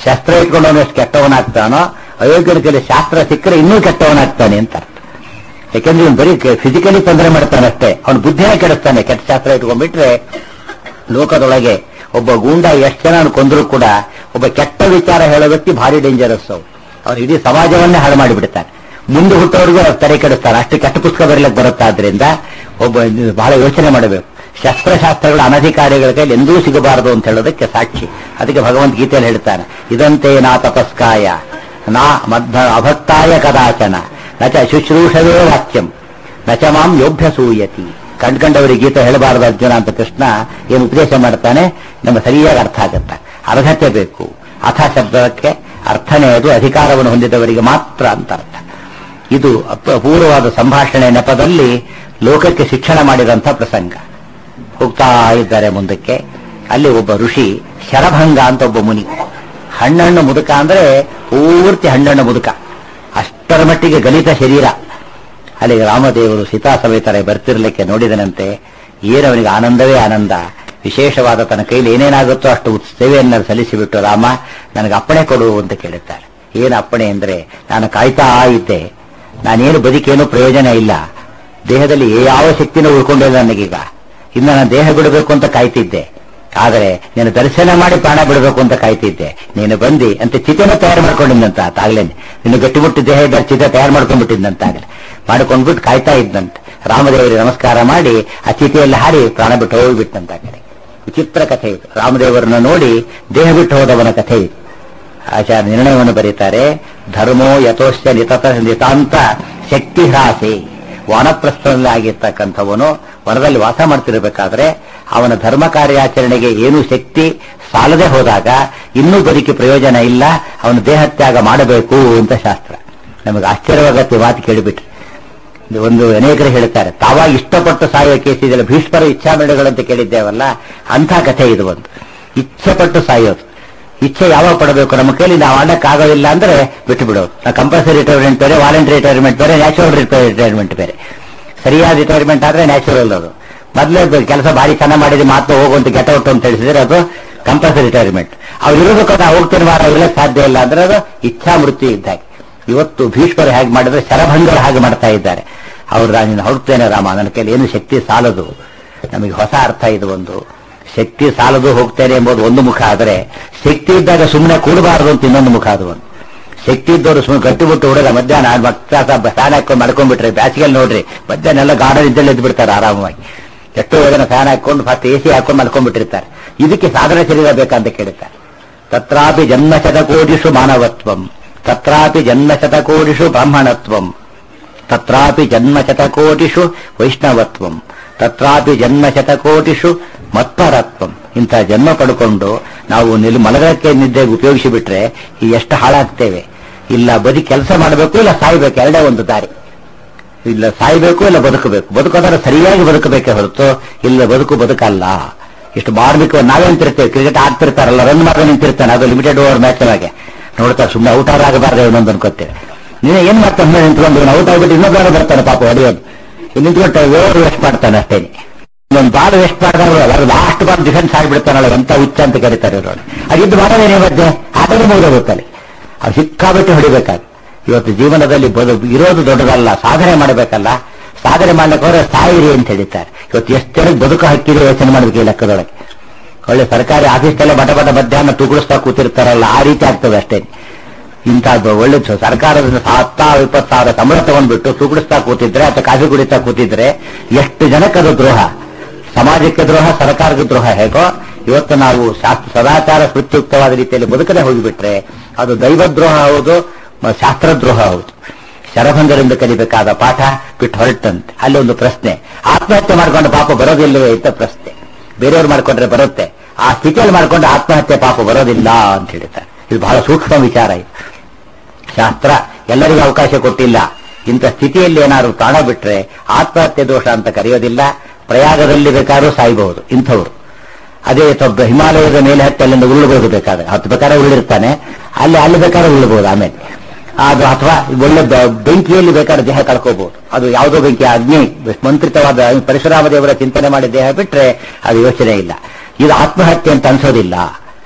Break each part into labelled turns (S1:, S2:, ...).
S1: ಶಸ್ತ್ರ ಇಟ್ಕೊಂಡವನು ಎಷ್ಟು ಕೆಟ್ಟವನಾಗ್ತಾನೋ ಅಯೋಗ್ಯನ ಕೈಲಿ ಶಾಸ್ತ್ರ ಸಿಕ್ಕರೆ ಇನ್ನೂ ಕೆಟ್ಟವನಾಗ್ತಾನೆ ಅಂತ ಅರ್ಥ ಯಾಕೆಂದ್ರೆ ಇವನು ಬರೀ ಫಿಸಿಕಲಿ ತೊಂದರೆ ಮಾಡ್ತಾನಷ್ಟೇ ಅವನು ಬುದ್ಧಿನ ಕೆಡಿಸ್ತಾನೆ ಕೆಟ್ಟ ಶಾಸ್ತ್ರ ಇಟ್ಕೊಂಡ್ಬಿಟ್ರೆ ಲೋಕದೊಳಗೆ ಒಬ್ಬ ಗೂಂಡ ಎಷ್ಟು ಜನ ಕೊಂದರೂ ಕೂಡ ಒಬ್ಬ ಕೆಟ್ಟ ವಿಚಾರ ಹೇಳೋ ವ್ಯಕ್ತಿ ಭಾರಿ ಡೇಂಜರಸ್ ಅವು ಅವ್ರು ಇಡೀ ಸಮಾಜವನ್ನೇ ಹಾಳು ಮಾಡಿಬಿಡ್ತಾನೆ ಮುಂದೆ ಹುಟ್ಟೋರ್ಗೂ ಅವ್ರು ತಲೆ ಕೆಡಿಸ್ತಾರೆ ಅಷ್ಟು ಕೆಟ್ಟ ಪುಸ್ತಕ ಬರಲಿಕ್ಕೆ ಬರುತ್ತಾದ್ರಿಂದ ಒಬ್ಬ ಇದು ಬಹಳ ಯೋಚನೆ ಮಾಡಬೇಕು ಶಸ್ತ್ರಶಾಸ್ತ್ರಗಳ ಅನಧಿಕಾರಿಗಳ ಕೈಲಿ ಎಂದೂ ಸಿಗಬಾರದು ಅಂತ ಹೇಳೋದಕ್ಕೆ ಸಾಕ್ಷಿ ಅದಕ್ಕೆ ಭಗವಂತ ಗೀತೆಯಲ್ಲಿ ಹೇಳ್ತಾನೆ ಇದಂತೆ ನಾ ತಪಸ್ಕಾಯ ನಾ ಮಧ್ಯ ಅಭಕ್ತಾಯ ಕದಾಚನ ನಚ ಶುಶ್ರೂಷವೇ ವಾಕ್ಯಂ ನಚ ಮಾಂ ಯೋಭ್ಯಸೂಯತಿ ಕಂಡ್ಕಂಡವರಿಗೆ ಗೀತೆ ಹೇಳಬಾರದು ಅರ್ಜುನ ಅಂತ ಕೃಷ್ಣ ಏನು ಉಪದೇಶ ಮಾಡ್ತಾನೆ ನಮಗೆ ಸರಿಯಾಗಿ ಅರ್ಥ ಆಗುತ್ತೆ ಅರ್ಹತೆ ಬೇಕು ಅಥ ಶಬ್ದಕ್ಕೆ ಅರ್ಥನೇ ಅದು ಅಧಿಕಾರವನ್ನು ಹೊಂದಿದವರಿಗೆ ಮಾತ್ರ ಅಂತ ಅರ್ಥ ಇದು ಅಪ- ಅಪೂರ್ವವಾದ ಸಂಭಾಷಣೆ ನೆಪದಲ್ಲಿ ಲೋಕಕ್ಕೆ ಶಿಕ್ಷಣ ಮಾಡಿದಂಥ ಪ್ರಸಂಗ ಹೋಗ್ತಾ ಇದ್ದಾರೆ ಮುಂದಕ್ಕೆ ಅಲ್ಲಿ ಒಬ್ಬ ಋಷಿ ಶರಭಂಗ ಅಂತ ಒಬ್ಬ ಮುನಿ ಹಣ್ಣಣ್ಣು ಮುದುಕ ಅಂದ್ರೆ ಪೂರ್ತಿ ಹಣ್ಣಣ್ಣು ಮುದುಕ ಅಷ್ಟರ ಮಟ್ಟಿಗೆ ಗಲಿತ ಶರೀರ ಅಲ್ಲಿಗೆ ರಾಮದೇವರು ಸೀತಾ ಸಮೇತರ ಬರ್ತಿರ್ಲಿಕ್ಕೆ ನೋಡಿದನಂತೆ ಏನು ಅವನಿಗೆ ಆನಂದವೇ ಆನಂದ ವಿಶೇಷವಾದ ತನ್ನ ಕೈಲಿ ಏನೇನಾಗುತ್ತೋ ಅಷ್ಟು ಸೇವೆಯನ್ನು ಸಲ್ಲಿಸಿಬಿಟ್ಟು ರಾಮ ನನಗೆ ಅಪ್ಪಣೆ ಕೊಡು ಅಂತ ಕೇಳುತ್ತಾರೆ ಏನು ಅಪ್ಪಣೆ ಅಂದ್ರೆ ನಾನು ಕಾಯ್ತಾ ಇದ್ದೆ ನಾನೇನು ಬದುಕೇನು ಪ್ರಯೋಜನ ಇಲ್ಲ ದೇಹದಲ್ಲಿ ಯಾವ ಶಕ್ತಿನೂ ಉಳ್ಕೊಂಡಿಲ್ಲ ನನಗೀಗ ಇನ್ನು ನಾನು ದೇಹ ಬಿಡಬೇಕು ಅಂತ ಕಾಯ್ತಿದ್ದೆ ಆದರೆ ನೀನು ದರ್ಶನ ಮಾಡಿ ಪ್ರಾಣ ಬಿಡಬೇಕು ಅಂತ ಕಾಯ್ತಿದ್ದೆ ನೀನು ಬಂದಿ ಅಂತ ಚಿತೆನ ತಯಾರು ಮಾಡ್ಕೊಂಡಿದ್ದಂತ ಆಗ್ಲೇನೆ ನಿನ್ನ ಗಟ್ಟಿಮುಟ್ಟಿ ದೇಹ ಇದ್ದ ಚಿತೆ ತಯಾರು ಮಾಡ್ಕೊಂಡ್ಬಿಟ್ಟಿದ್ದಂತಾಗಲೇ ಮಾಡ್ಕೊಂಡ್ಬಿಟ್ಟು ಕಾಯ್ತಾ ಇದ್ದಂತೆ ರಾಮದೇವರಿಗೆ ನಮಸ್ಕಾರ ಮಾಡಿ ಆ ಚಿತೆಯಲ್ಲಿ ಹಾರಿ ಪ್ರಾಣ ಬಿಟ್ಟು ಹೋಗ್ಬಿಟ್ಟಂತ ಕಡೆ ವಿಚಿತ್ರ ಕಥೆ ಇದು ರಾಮದೇವರನ್ನ ನೋಡಿ ದೇಹ ಬಿಟ್ಟು ಹೋದವನ ಕಥೆ ಇದು ಆಚಾರ್ಯ ನಿರ್ಣಯವನ್ನು ಬರೀತಾರೆ ಧರ್ಮೋ ಯಥೋಶ್ಚ ನಿತತ ನಿತಾಂತ ಶಕ್ತಿ ಹ್ರಾಸೆ ವಾನಪ್ರಸ್ಥದಲ್ಲಿ ಆಗಿರ್ತಕ್ಕಂಥವನು ವನದಲ್ಲಿ ವಾಸ ಮಾಡ್ತಿರಬೇಕಾದ್ರೆ ಅವನ ಧರ್ಮ ಕಾರ್ಯಾಚರಣೆಗೆ ಏನು ಶಕ್ತಿ ಸಾಲದೆ ಹೋದಾಗ ಇನ್ನೂ ಬದುಕಿ ಪ್ರಯೋಜನ ಇಲ್ಲ ಅವನು ದೇಹತ್ಯಾಗ ಮಾಡಬೇಕು ಅಂತ ಶಾಸ್ತ್ರ ನಮಗೆ ಆಶ್ಚರ್ಯವಾಗತ್ತೆ ಮಾತು ಕೇಳಿಬಿಟ್ರೆ ಇದು ಒಂದು ಅನೇಕರು ಹೇಳ್ತಾರೆ ತಾವಾಗಿ ಇಷ್ಟಪಟ್ಟು ಸಾಯುವ ಕೇಸ್ ಇದೆಯಲ್ಲ ಭೀಷ್ಮರ ಇಚ್ಛಾಮರಣೆಗಳಂತ ಕೇಳಿದ್ದೇವಲ್ಲ ಅಂಥ ಕಥೆ ಇದು ಒಂದು ಇಚ್ಛೆಪಟ್ಟು ಸಾಯೋದು ಇಚ್ಛೆ ಯಾವಾಗ ಪಡಬೇಕು ನಮ್ಮ ಕೈಲಿ ನಾವು ಆಡಕ್ಕಾಗೋದಿಲ್ಲ ಅಂದ್ರೆ ಬಿಟ್ಟು ಬಿಡೋದು ನಾವು ಕಂಪಲ್ಸರಿ ರಿಟೈರ್ಮೆಂಟ್ ಬೇರೆ ವಾಲಂಟರಿ ರಿಟೈರ್ಮೆಂಟ್ ಬೇರೆ ನ್ಯಾಚುರಲ್ ರಿಟೈರ್ಮೆಂಟ್ ಬೇರೆ ಸರಿಯಾದ ರಿಟೈರ್ಮೆಂಟ್ ಆದ್ರೆ ನ್ಯಾಚುರಲ್ ಅದು ಮೊದಲೇ ಕೆಲಸ ಭಾರಿ ಚೆನ್ನಾಗಿ ಮಾಡಿದ್ರೆ ಮಾತ್ರ ಹೋಗುವಂತ ಗೆಟ ಔಟ್ ಅಂತ ಹೇಳಿಸಿದ್ರೆ ಅದು ಕಂಪಲ್ಸರಿ ರಿಟೈರ್ಮೆಂಟ್ ಅವ್ರು ಇರೋದಕ್ಕೆ ನಾವು ಹೋಗ್ತೇನೆ ವಾರ ಇರಲಿಕ್ಕೆ ಸಾಧ್ಯ ಇಲ್ಲ ಅಂದ್ರೆ ಅದು ಇಚ್ಛಾ ಮೃತ್ಯು ಇದ್ದಾಗೆ ಇವತ್ತು ಭೀಷ್ಮರು ಹೇಗೆ ಮಾಡಿದ್ರೆ ಶರಭಂಗರು ಹಾಗೆ ಮಾಡ್ತಾ ಇದ್ದಾರೆ ಅವ್ರು ನಾನು ಹೊರಡ್ತೇನೆ ರಾಮ ನನ್ನ ಕೈಲಿ ಏನು ಶಕ್ತಿ ಸಾಲದು ನಮಗೆ ಹೊಸ ಅರ್ಥ ಇದು ಒಂದು ಶಕ್ತಿ ಸಾಲದು ಹೋಗ್ತೇನೆ ಎಂಬುದು ಒಂದು ಮುಖ ಆದರೆ ಶಕ್ತಿ ಇದ್ದಾಗ ಸುಮ್ಮನೆ ಕೂಡಬಾರದು ಅಂತ ಇನ್ನೊಂದು ಮುಖ ಅದು ಒಂದು ಶಕ್ತಿ ಇದ್ದವರು ಸುಮ್ಮನೆ ಗಟ್ಟಿಬಿಟ್ಟು ಹೊಡೆದ ಮಧ್ಯಾಹ್ನ ಮಕ್ಕಳ ಫ್ಯಾನ್ ಹಾಕೊಂಡು ಮಾಡ್ಕೊಂಡ್ಬಿಟ್ರೆ ಬ್ಯಾಸಿಗೆಲ್ ನೋಡ್ರಿ ಮಧ್ಯಾಹ್ನ ಎಲ್ಲ ಗಾರ್ಡನ್ ಇದ್ದಲ್ಲಿ ಎದ್ದು ಬಿಡ್ತಾರೆ ಆರಾಮವಾಗಿ ಎಷ್ಟೋ ಜನ ಫ್ಯಾನ್ ಹಾಕೊಂಡು ಫಸ್ಟ್ ಎ ಸಿ ಹಾಕೊಂಡು ಮಲ್ಕೊಂಡ್ಬಿಟ್ಟಿರ್ತಾರೆ ಇದಕ್ಕೆ ಸಾಧನ ಶರೀರ ಬೇಕಂತ ಕೇಳುತ್ತಾರೆ ತತ್ರಾಪಿ ಜನ್ಮಶತಕೋಟಿಷು ಮಾನವತ್ವಂ ತತ್ರಾಪಿ ಜನ್ಮಶತಕೋಟಿಷು ಬ್ರಾಹ್ಮಣತ್ವಂ ತತ್ರಾಪಿ ಜನ್ಮಶತಕೋಟಿಷು ವೈಷ್ಣವತ್ವಂ ತತ್ರಾಪಿ ಜನ್ಮಶತಕೋಟಿಷು ಮತ್ಪರತ್ವಂ ಇಂಥ ಜನ್ಮ ಪಡ್ಕೊಂಡು ನಾವು ನಿಲ್ ಮಲಗಕ್ಕೆ ನಿದ್ದೆಗೆ ಉಪಯೋಗಿಸಿ ಬಿಟ್ರೆ ಈ ಎಷ್ಟು ಹಾಳಾಗ್ತೇವೆ ಇಲ್ಲ ಬದಿ ಕೆಲಸ ಮಾಡಬೇಕು ಇಲ್ಲ ಸಾಯ್ಬೇಕು ಎರಡೇ ಒಂದು ದಾರಿ ಇಲ್ಲ ಸಾಯ್ಬೇಕು ಇಲ್ಲ ಬದುಕಬೇಕು ಬದುಕೋದ್ರೆ ಸರಿಯಾಗಿ ಬದುಕಬೇಕೇ ಹೊರತು ಇಲ್ಲ ಬದುಕು ಬದುಕಲ್ಲ ಇಷ್ಟು ಮಾರ್ಮಿಕ ನಾವೇ ನಿಂತಿರ್ತೇವೆ ಕ್ರಿಕೆಟ್ ಆಡ್ತಿರ್ತಾರಲ್ಲ ರನ್ ಮಾಡಿ ನಿಂತಿರ್ತಾನೆ ಅದು ಲಿಮಿಟೆಡ್ ಓವರ್ ಮ್ಯಾಚ್ ಒಳಗೆ ನೋಡ್ತಾರೆ ಸುಮ್ಮನೆ ಔಟ್ ಆಗಬಾರ್ದು ಇನ್ನೊಂದು ಅನ್ಕೋತೇವೆ ನೀನು ಏನ್ ಮಾಡ್ತಾನೆ ಸುಮ್ಮನೆ ನಿಂತ್ಕೊಂಡು ಔಟ್ ಆಗ್ಬಿಟ್ಟು ಇನ್ನೊಬ್ಬರು ಬರ್ತಾನೆ ಪಾಪ ಹೊಡೆಯೋದು ಇಲ್ಲಿ ನಿಂತ್ಬಿಟ್ಟು ಓವರ್ ವೇಸ್ಟ್ ಮಾಡ್ತಾನೆ ಅಷ್ಟೇ ಒಂದು ಬಾಲ್ ವೇಸ್ಟ್ ಮಾಡಿದವರು ಅದು ಲಾಸ್ಟ್ ಬಾಲ್ ಡಿಫೆನ್ಸ್ ಆಗಿಬಿಡ್ತಾನಲ್ಲ ಎಂತ ಹುಚ್ಚ ಅಂತ ಕರೀತಾರೆ ಇವರು ಅದಿದ್ದು ಮಾಡೋದೇನೇ ಮಧ್ಯೆ ಆಟದ ಮುಗಿದೋಗುತ್ತಲ್ಲಿ ಅದು ಸಿಕ್ಕಾಬಿಟ್ಟು ಹೊಡಿಬೇಕಾಗ ಇವತ್ತು ಜೀವನದಲ್ಲಿ ಬದು ಇರೋದು ದೊಡ್ಡದಲ್ಲ ಸಾಧನೆ ಮಾಡಬೇಕಲ್ಲ ಸಾಧನೆ ಮಾಡ್ಲಿಕ್ಕೆ ಹೋದ್ರೆ ಸಾಯಿರಿ ಅಂತ ಹೇಳಿದ್ದಾರೆ ಇವತ್ತು ಎಷ್ಟು ಜನಕ್ಕೆ ಬದುಕು ಹಕ್ಕಿದೆ ಯೋಚನೆ ಮಾಡಬೇಕು ಈ ಲೆಕ್ಕದೊಳಗೆ ಒಳ್ಳೆ ಸರ್ಕಾರಿ ಆಫೀಸ್ನಲ್ಲೇ ಬಟ ಬಟ ಮಧ್ಯಾಹ್ನ ತೂಗುಡಿಸ್ತಾ ಕೂತಿರ್ತಾರಲ್ಲ ಆ ರೀತಿ ಆಗ್ತದೆ ಅಷ್ಟೇ ಇಂಥದ್ದು ಒಳ್ಳೆ ಸ- ಸರ್ಕಾರದಿಂದ ಹತ್ತ ಇಪ್ಪತ್ತು ಸಾವಿರ ಸಂಬಳ ತಗೊಂಡ್ಬಿಟ್ಟು ತೂಗುಡಿಸ್ತಾ ಕೂತಿದ್ರೆ ಅಥವಾ ಕಾಫಿ ಕುಡಿತಾ ಕೂತಿದ್ರೆ ಎಷ್ಟು ಜನಕ್ಕೆ ಅದು ದ್ರೋಹ ಸಮಾಜಕ್ಕೆ ದ್ರೋಹ ಸರ್ಕಾರಕ್ಕೆ ದ್ರೋಹ ಹೇಗೋ ಇವತ್ತು ನಾವು ಶಾಸ್ತ್ರ ಸದಾಚಾರ ಸ್ಮೃತ್ಯುಕ್ತವಾದ ರೀತಿಯಲ್ಲಿ ಬದುಕದೆ ಹೋಗಿಬಿಟ್ರೆ ಅದು ದೈವದ್ರೋಹ ಹೌದು ಮ- ಶಾಸ್ತ್ರದ್ರೋಹ ಹೌದು ಶರಭಂಗರಿಂದ ಕಲಿಬೇಕಾದ ಪಾಠ ಬಿಟ್ಟು ಹೊರಟಂತೆ ಅಲ್ಲಿ ಒಂದು ಪ್ರಶ್ನೆ ಆತ್ಮಹತ್ಯೆ ಮಾಡ್ಕೊಂಡು ಪಾಪ ಬರೋದಿಲ್ಲವೇ ಅಂತ ಪ್ರಶ್ನೆ ಬೇರೆಯವ್ರು ಮಾಡ್ಕೊಂಡ್ರೆ ಬರುತ್ತೆ ಆ ಸ್ಥಿತಿಯಲ್ಲಿ ಮಾಡ್ಕೊಂಡು ಆತ್ಮಹತ್ಯೆ ಪಾಪ ಬರೋದಿಲ್ಲ ಅಂತ ಹೇಳ್ತಾರೆ ಇದು ಬಹಳ ಸೂಕ್ಷ್ಮ ವಿಚಾರ ಇದು ಶಾಸ್ತ್ರ ಎಲ್ಲರಿಗೂ ಅವಕಾಶ ಕೊಟ್ಟಿಲ್ಲ ಇಂಥ ಸ್ಥಿತಿಯಲ್ಲಿ ಏನಾದ್ರು ಪ್ರಾಣ ಬಿಟ್ರೆ ಆತ್ಮಹತ್ಯೆ ದೋಷ ಅಂತ ಕರೆಯೋದಿಲ್ಲ ಪ್ರಯಾಗದಲ್ಲಿ ಬೇಕಾದ್ರೂ ಸಾಯ್ಬಹುದು ಇಂಥವ್ರು ಅದೇ ತೊಬ್ಬ ಹಿಮಾಲಯದ ಮೇಲೆ ಹತ್ತಿ ಅಲ್ಲಿಂದ ಉರುಳಬಹುದು ಬೇಕಾದ್ರೆ ಹತ್ತು ಬೇಕಾದ್ರೆ ಉರುಳಿರ್ತಾನೆ ಅಲ್ಲಿ ಅಲ್ಲಿ ಬೇಕಾದ್ರೆ ಉರುಳಬಹುದು ಆಮೇಲೆ ಅದು ಅಥವಾ ಒಳ್ಳೆ ಬ- ಬೆಂಕಿಯಲ್ಲಿ ಬೇಕಾದ್ರೆ ದೇಹ ಕಳ್ಕೋಬಹುದು ಅದು ಯಾವುದೋ ಬೆಂಕಿ ಅಗ್ನಿ ಮಂತ್ರಿತವಾದ ಪರಶುರಾಮ ದೇವರ ಚಿಂತನೆ ಮಾಡಿ ದೇಹ ಬಿಟ್ರೆ ಅದು ಯೋಚನೆ ಇಲ್ಲ ಇದು ಆತ್ಮಹತ್ಯೆ ಅಂತ ಅನ್ಸೋದಿಲ್ಲ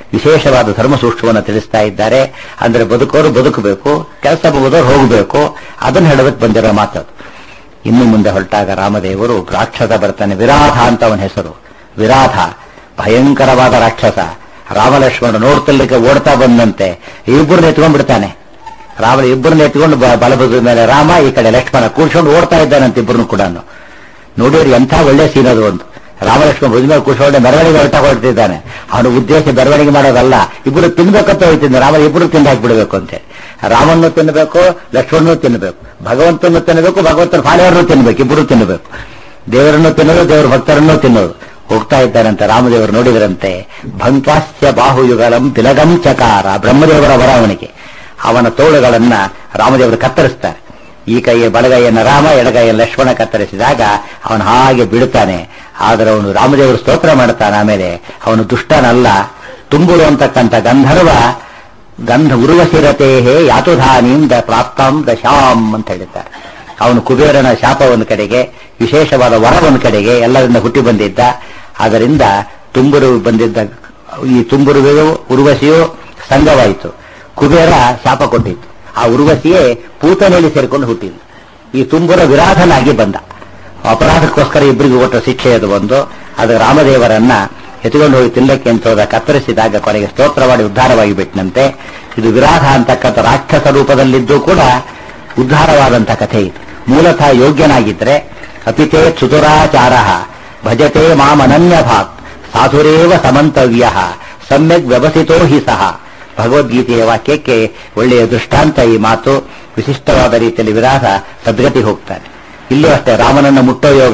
S1: ವಿಶೇಷವಾದ ಧರ್ಮ ಸೂಕ್ಷ್ಮವನ್ನು ತಿಳಿಸ್ತಾ ಇದ್ದಾರೆ ಅಂದ್ರೆ ಬದುಕೋರು ಬದುಕಬೇಕು ಕೆಲಸ ಮುಗಿದವ್ರು ಹೋಗಬೇಕು ಅದನ್ನು ಹೇಳೋದಕ್ಕೆ ಬಂದಿರೋ ಮಾತು ಇನ್ನು ಮುಂದೆ ಹೊರಟಾಗ ರಾಮದೇವರು ರಾಕ್ಷಸ ಬರ್ತಾನೆ ವಿರಾಧ ಅಂತ ಅವನ ಹೆಸರು ವಿರಾಧ ಭಯಂಕರವಾದ ರಾಕ್ಷಸ ರಾಮಲಕ್ಷ್ಮಣ ನೋಡ್ತಲಿಕ್ಕೆ ಓಡ್ತಾ ಬಂದಂತೆ ಇಬ್ಬರನ್ನ ಎತ್ಕೊಂಡ್ಬಿಡ್ತಾನೆ ರಾಮ ಇಬ್ಬರನ್ನ ಎತ್ಕೊಂಡು ಬ- ಬಲಭದ್ರ ಮೇಲೆ ರಾಮ ಈ ಕಡೆ ಲಕ್ಷ್ಮಣ ಕೂರ್ಸ್ಕೊಂಡು ಓಡ್ತಾ ಇದ್ದಾನಂತೆ ಇಬ್ಬರನ್ನು ಕೂಡ ನೋಡಿದ್ರೆ ಎಂಥ ಒಳ್ಳೆ ಸೀನ್ ಅದು ಒಂದು ರಾಮಲಕ್ಷ್ಮಣ ಭುಜ ಮೇಲೆ ಕೂರ್ಸ್ಕೊಂಡು ಮೆರವಣಿಗೆ ಹೊರಟ ಹೊರಟಿದ್ದಾನೆ ಅವನ ಉದ್ದೇಶ ಮೆರವಣಿಗೆ ಮಾಡೋದಲ್ಲ ಇಬ್ಬರು ತಿನ್ಬೇಕಂತ ಹೋಗ್ತಿದ್ದೆ ರಾಮ ಇಬ್ಬರು ತಿಂದು ಹಾಕ್ಬಿಡ್ಬೇಕು ಅಂತೆ ರಾಮನ್ನು ತಿನ್ನಬೇಕು ಲಕ್ಷ್ಮಣನು ತಿನ್ನಬೇಕು ಭಗವಂತನನ್ನು ತಿನ್ನಬೇಕು ಭಗವಂತನ ಫಾಲಿಯವರನ್ನು ತಿನ್ನಬೇಕು ಇಬ್ಬರು ತಿನ್ನಬೇಕು ದೇವರನ್ನು ತಿನ್ನೋದು ದೇವರ ಭಕ್ತರನ್ನು ತಿನ್ನೋದು ಹೋಗ್ತಾ ಇದ್ದಾರಂತೆ ರಾಮದೇವರು ನೋಡಿದರಂತೆ ಭಂಕಾಸ್ಯ ಬಾಹುಯುಗಲಂ ತಿಲಗಂ ಚಕಾರ ಬ್ರಹ್ಮದೇವರ ವರ ಅವನಿಗೆ ಅವನ ತೋಳುಗಳನ್ನ ರಾಮದೇವರು ಕತ್ತರಿಸ್ತಾರೆ ಈ ಕೈಯ ಬಲಗೈಯನ್ನು ರಾಮ ಎಡಗೈಯ ಲಕ್ಷ್ಮಣ ಕತ್ತರಿಸಿದಾಗ ಅವನು ಹಾಗೆ ಬೀಳುತ್ತಾನೆ ಆದರೆ ಅವನು ರಾಮದೇವರು ಸ್ತೋತ್ರ ಮಾಡ್ತಾನೆ ಆಮೇಲೆ ಅವನು ದುಷ್ಟನಲ್ಲ ತುಂಬುರು ಅಂತಕ್ಕಂಥ ಗಂಧರ್ವ ಗಂಧ ಉರ್ವಶಿರತೆ ಹೇ ಯಾತುಧಾನೀಂ ದ ಪ್ರಾಪ್ತಾಂ ದಶಾಂ ಅಂತ ಹೇಳಿದ್ದಾರೆ ಅವನು ಕುಬೇರನ ಶಾಪ ಒಂದು ಕಡೆಗೆ ವಿಶೇಷವಾದ ವರ ಒಂದು ಕಡೆಗೆ ಎಲ್ಲರಿಂದ ಹುಟ್ಟಿ ಬಂದಿದ್ದ ಅದರಿಂದ ತುಂಬುರು ಬಂದಿದ್ದ ಈ ತುಂಬುರುವೆಯು ಉರ್ವಶಿಯು ಸಂಘವಾಯಿತು ಕುಬೇರ ಶಾಪ ಕೊಟ್ಟಿತ್ತು ಆ ಉರ್ವಶಿಯೇ ಪೂತನೆಯಲ್ಲಿ ಸೇರಿಕೊಂಡು ಹುಟ್ಟಿದ್ದು ಈ ತುಂಬುರ ವಿರಾಧನಾಗಿ ಬಂದ ಅಪರಾಧಕ್ಕೋಸ್ಕರ ಇಬ್ಬರಿಗೂ ಕೊಟ್ಟ ಶಿಕ್ಷೆ ಅದು ಒಂದು ಅದು ರಾಮದೇವರನ್ನ ಎತ್ಕೊಂಡು ಹೋಗಿ ತಿನ್ನಕ್ಕೆ ಅಂತ ಹೋದ ಕತ್ತರಿಸಿದಾಗ ಕೊನೆಗೆ ಸ್ತೋತ್ರ ಮಾಡಿ ಉದ್ಧಾರವಾಗಿ ಬಿಟ್ಟನಂತೆ ಇದು ವಿರಾಧ ಅಂತಕ್ಕಂಥ ರಾಕ್ಷಸ ರೂಪದಲ್ಲಿದ್ದು ಕೂಡ ಉದ್ಧಾರವಾದಂಥ ಕಥೆ ಇದು ಮೂಲತಃ ಯೋಗ್ಯನಾಗಿದ್ರೆ ಅಪಿತೇ ಚತುರಾಚಾರ ಭಜತೆ ಮಾಮನನ್ಯ ಭಾತ್ ಸಾಧುರೇವ ಸಮಂತವ್ಯ ಸಮ್ಯಕ್ ವ್ಯವಸಿತೋ ಹಿ ಸಹ ಭಗವದ್ಗೀತೆಯ ವಾಕ್ಯಕ್ಕೆ ಒಳ್ಳೆಯ ದೃಷ್ಟಾಂತ ಈ ಮಾತು ವಿಶಿಷ್ಟವಾದ ರೀತಿಯಲ್ಲಿ ವಿರಾಧ ಸದ್ಗತಿ ಹೋಗ್ತಾನೆ ಇಲ್ಲೂ ಅಷ್ಟೇ ರಾಮನನ್ನು ಮುಟ್ಟೋ ಯೋಗ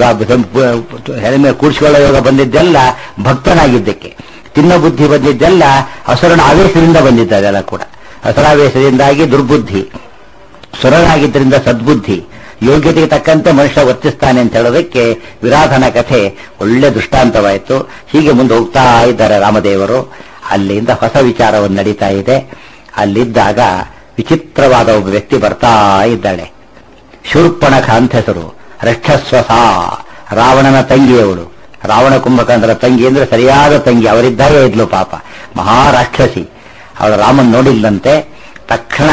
S1: ಹೆಲಮೆ ಕೂಡಿಸಿಕೊಳ್ಳೋ ಯೋಗ ಬಂದಿದ್ದೆಲ್ಲ ಭಕ್ತನಾಗಿದ್ದಕ್ಕೆ ತಿನ್ನ ಬುದ್ಧಿ ಬಂದಿದ್ದೆಲ್ಲ ಹಸುರನ ಆವೇಶದಿಂದ ಬಂದಿದ್ದೆಲ್ಲ ಕೂಡ ಹಸುರಾವೇಶದಿಂದಾಗಿ ದುರ್ಬುದ್ಧಿ ಸುರನಾಗಿದ್ದರಿಂದ ಸದ್ಬುದ್ಧಿ ಯೋಗ್ಯತೆಗೆ ತಕ್ಕಂತೆ ಮನುಷ್ಯ ವರ್ತಿಸ್ತಾನೆ ಅಂತ ಹೇಳೋದಕ್ಕೆ ವಿರಾಧನ ಕಥೆ ಒಳ್ಳೆ ದೃಷ್ಟಾಂತವಾಯಿತು ಹೀಗೆ ಮುಂದೆ ಹೋಗ್ತಾ ಇದ್ದಾರೆ ರಾಮದೇವರು ಅಲ್ಲಿಂದ ಹೊಸ ವಿಚಾರವನ್ನು ನಡೀತಾ ಇದೆ ಅಲ್ಲಿದ್ದಾಗ ವಿಚಿತ್ರವಾದ ಒಬ್ಬ ವ್ಯಕ್ತಿ ಬರ್ತಾ ಇದ್ದಾಳೆ ಶೂರ್ಪಣಖ ಅಂತ ಹೆಸರು ರಕ್ಷಸ್ವಸ ರಾವಣನ ತಂಗಿಯವಳು ರಾವಣ ಕುಂಭಕಂದರ ತಂಗಿ ಅಂದ್ರೆ ಸರಿಯಾದ ತಂಗಿ ಅವರಿದ್ದಾಗೆ ಇದ್ಲು ಪಾಪ ಮಹಾರಾಕ್ಷಸಿ ಅವಳು ರಾಮನ್ ನೋಡಿಲ್ಲಂತೆ ತಕ್ಷಣ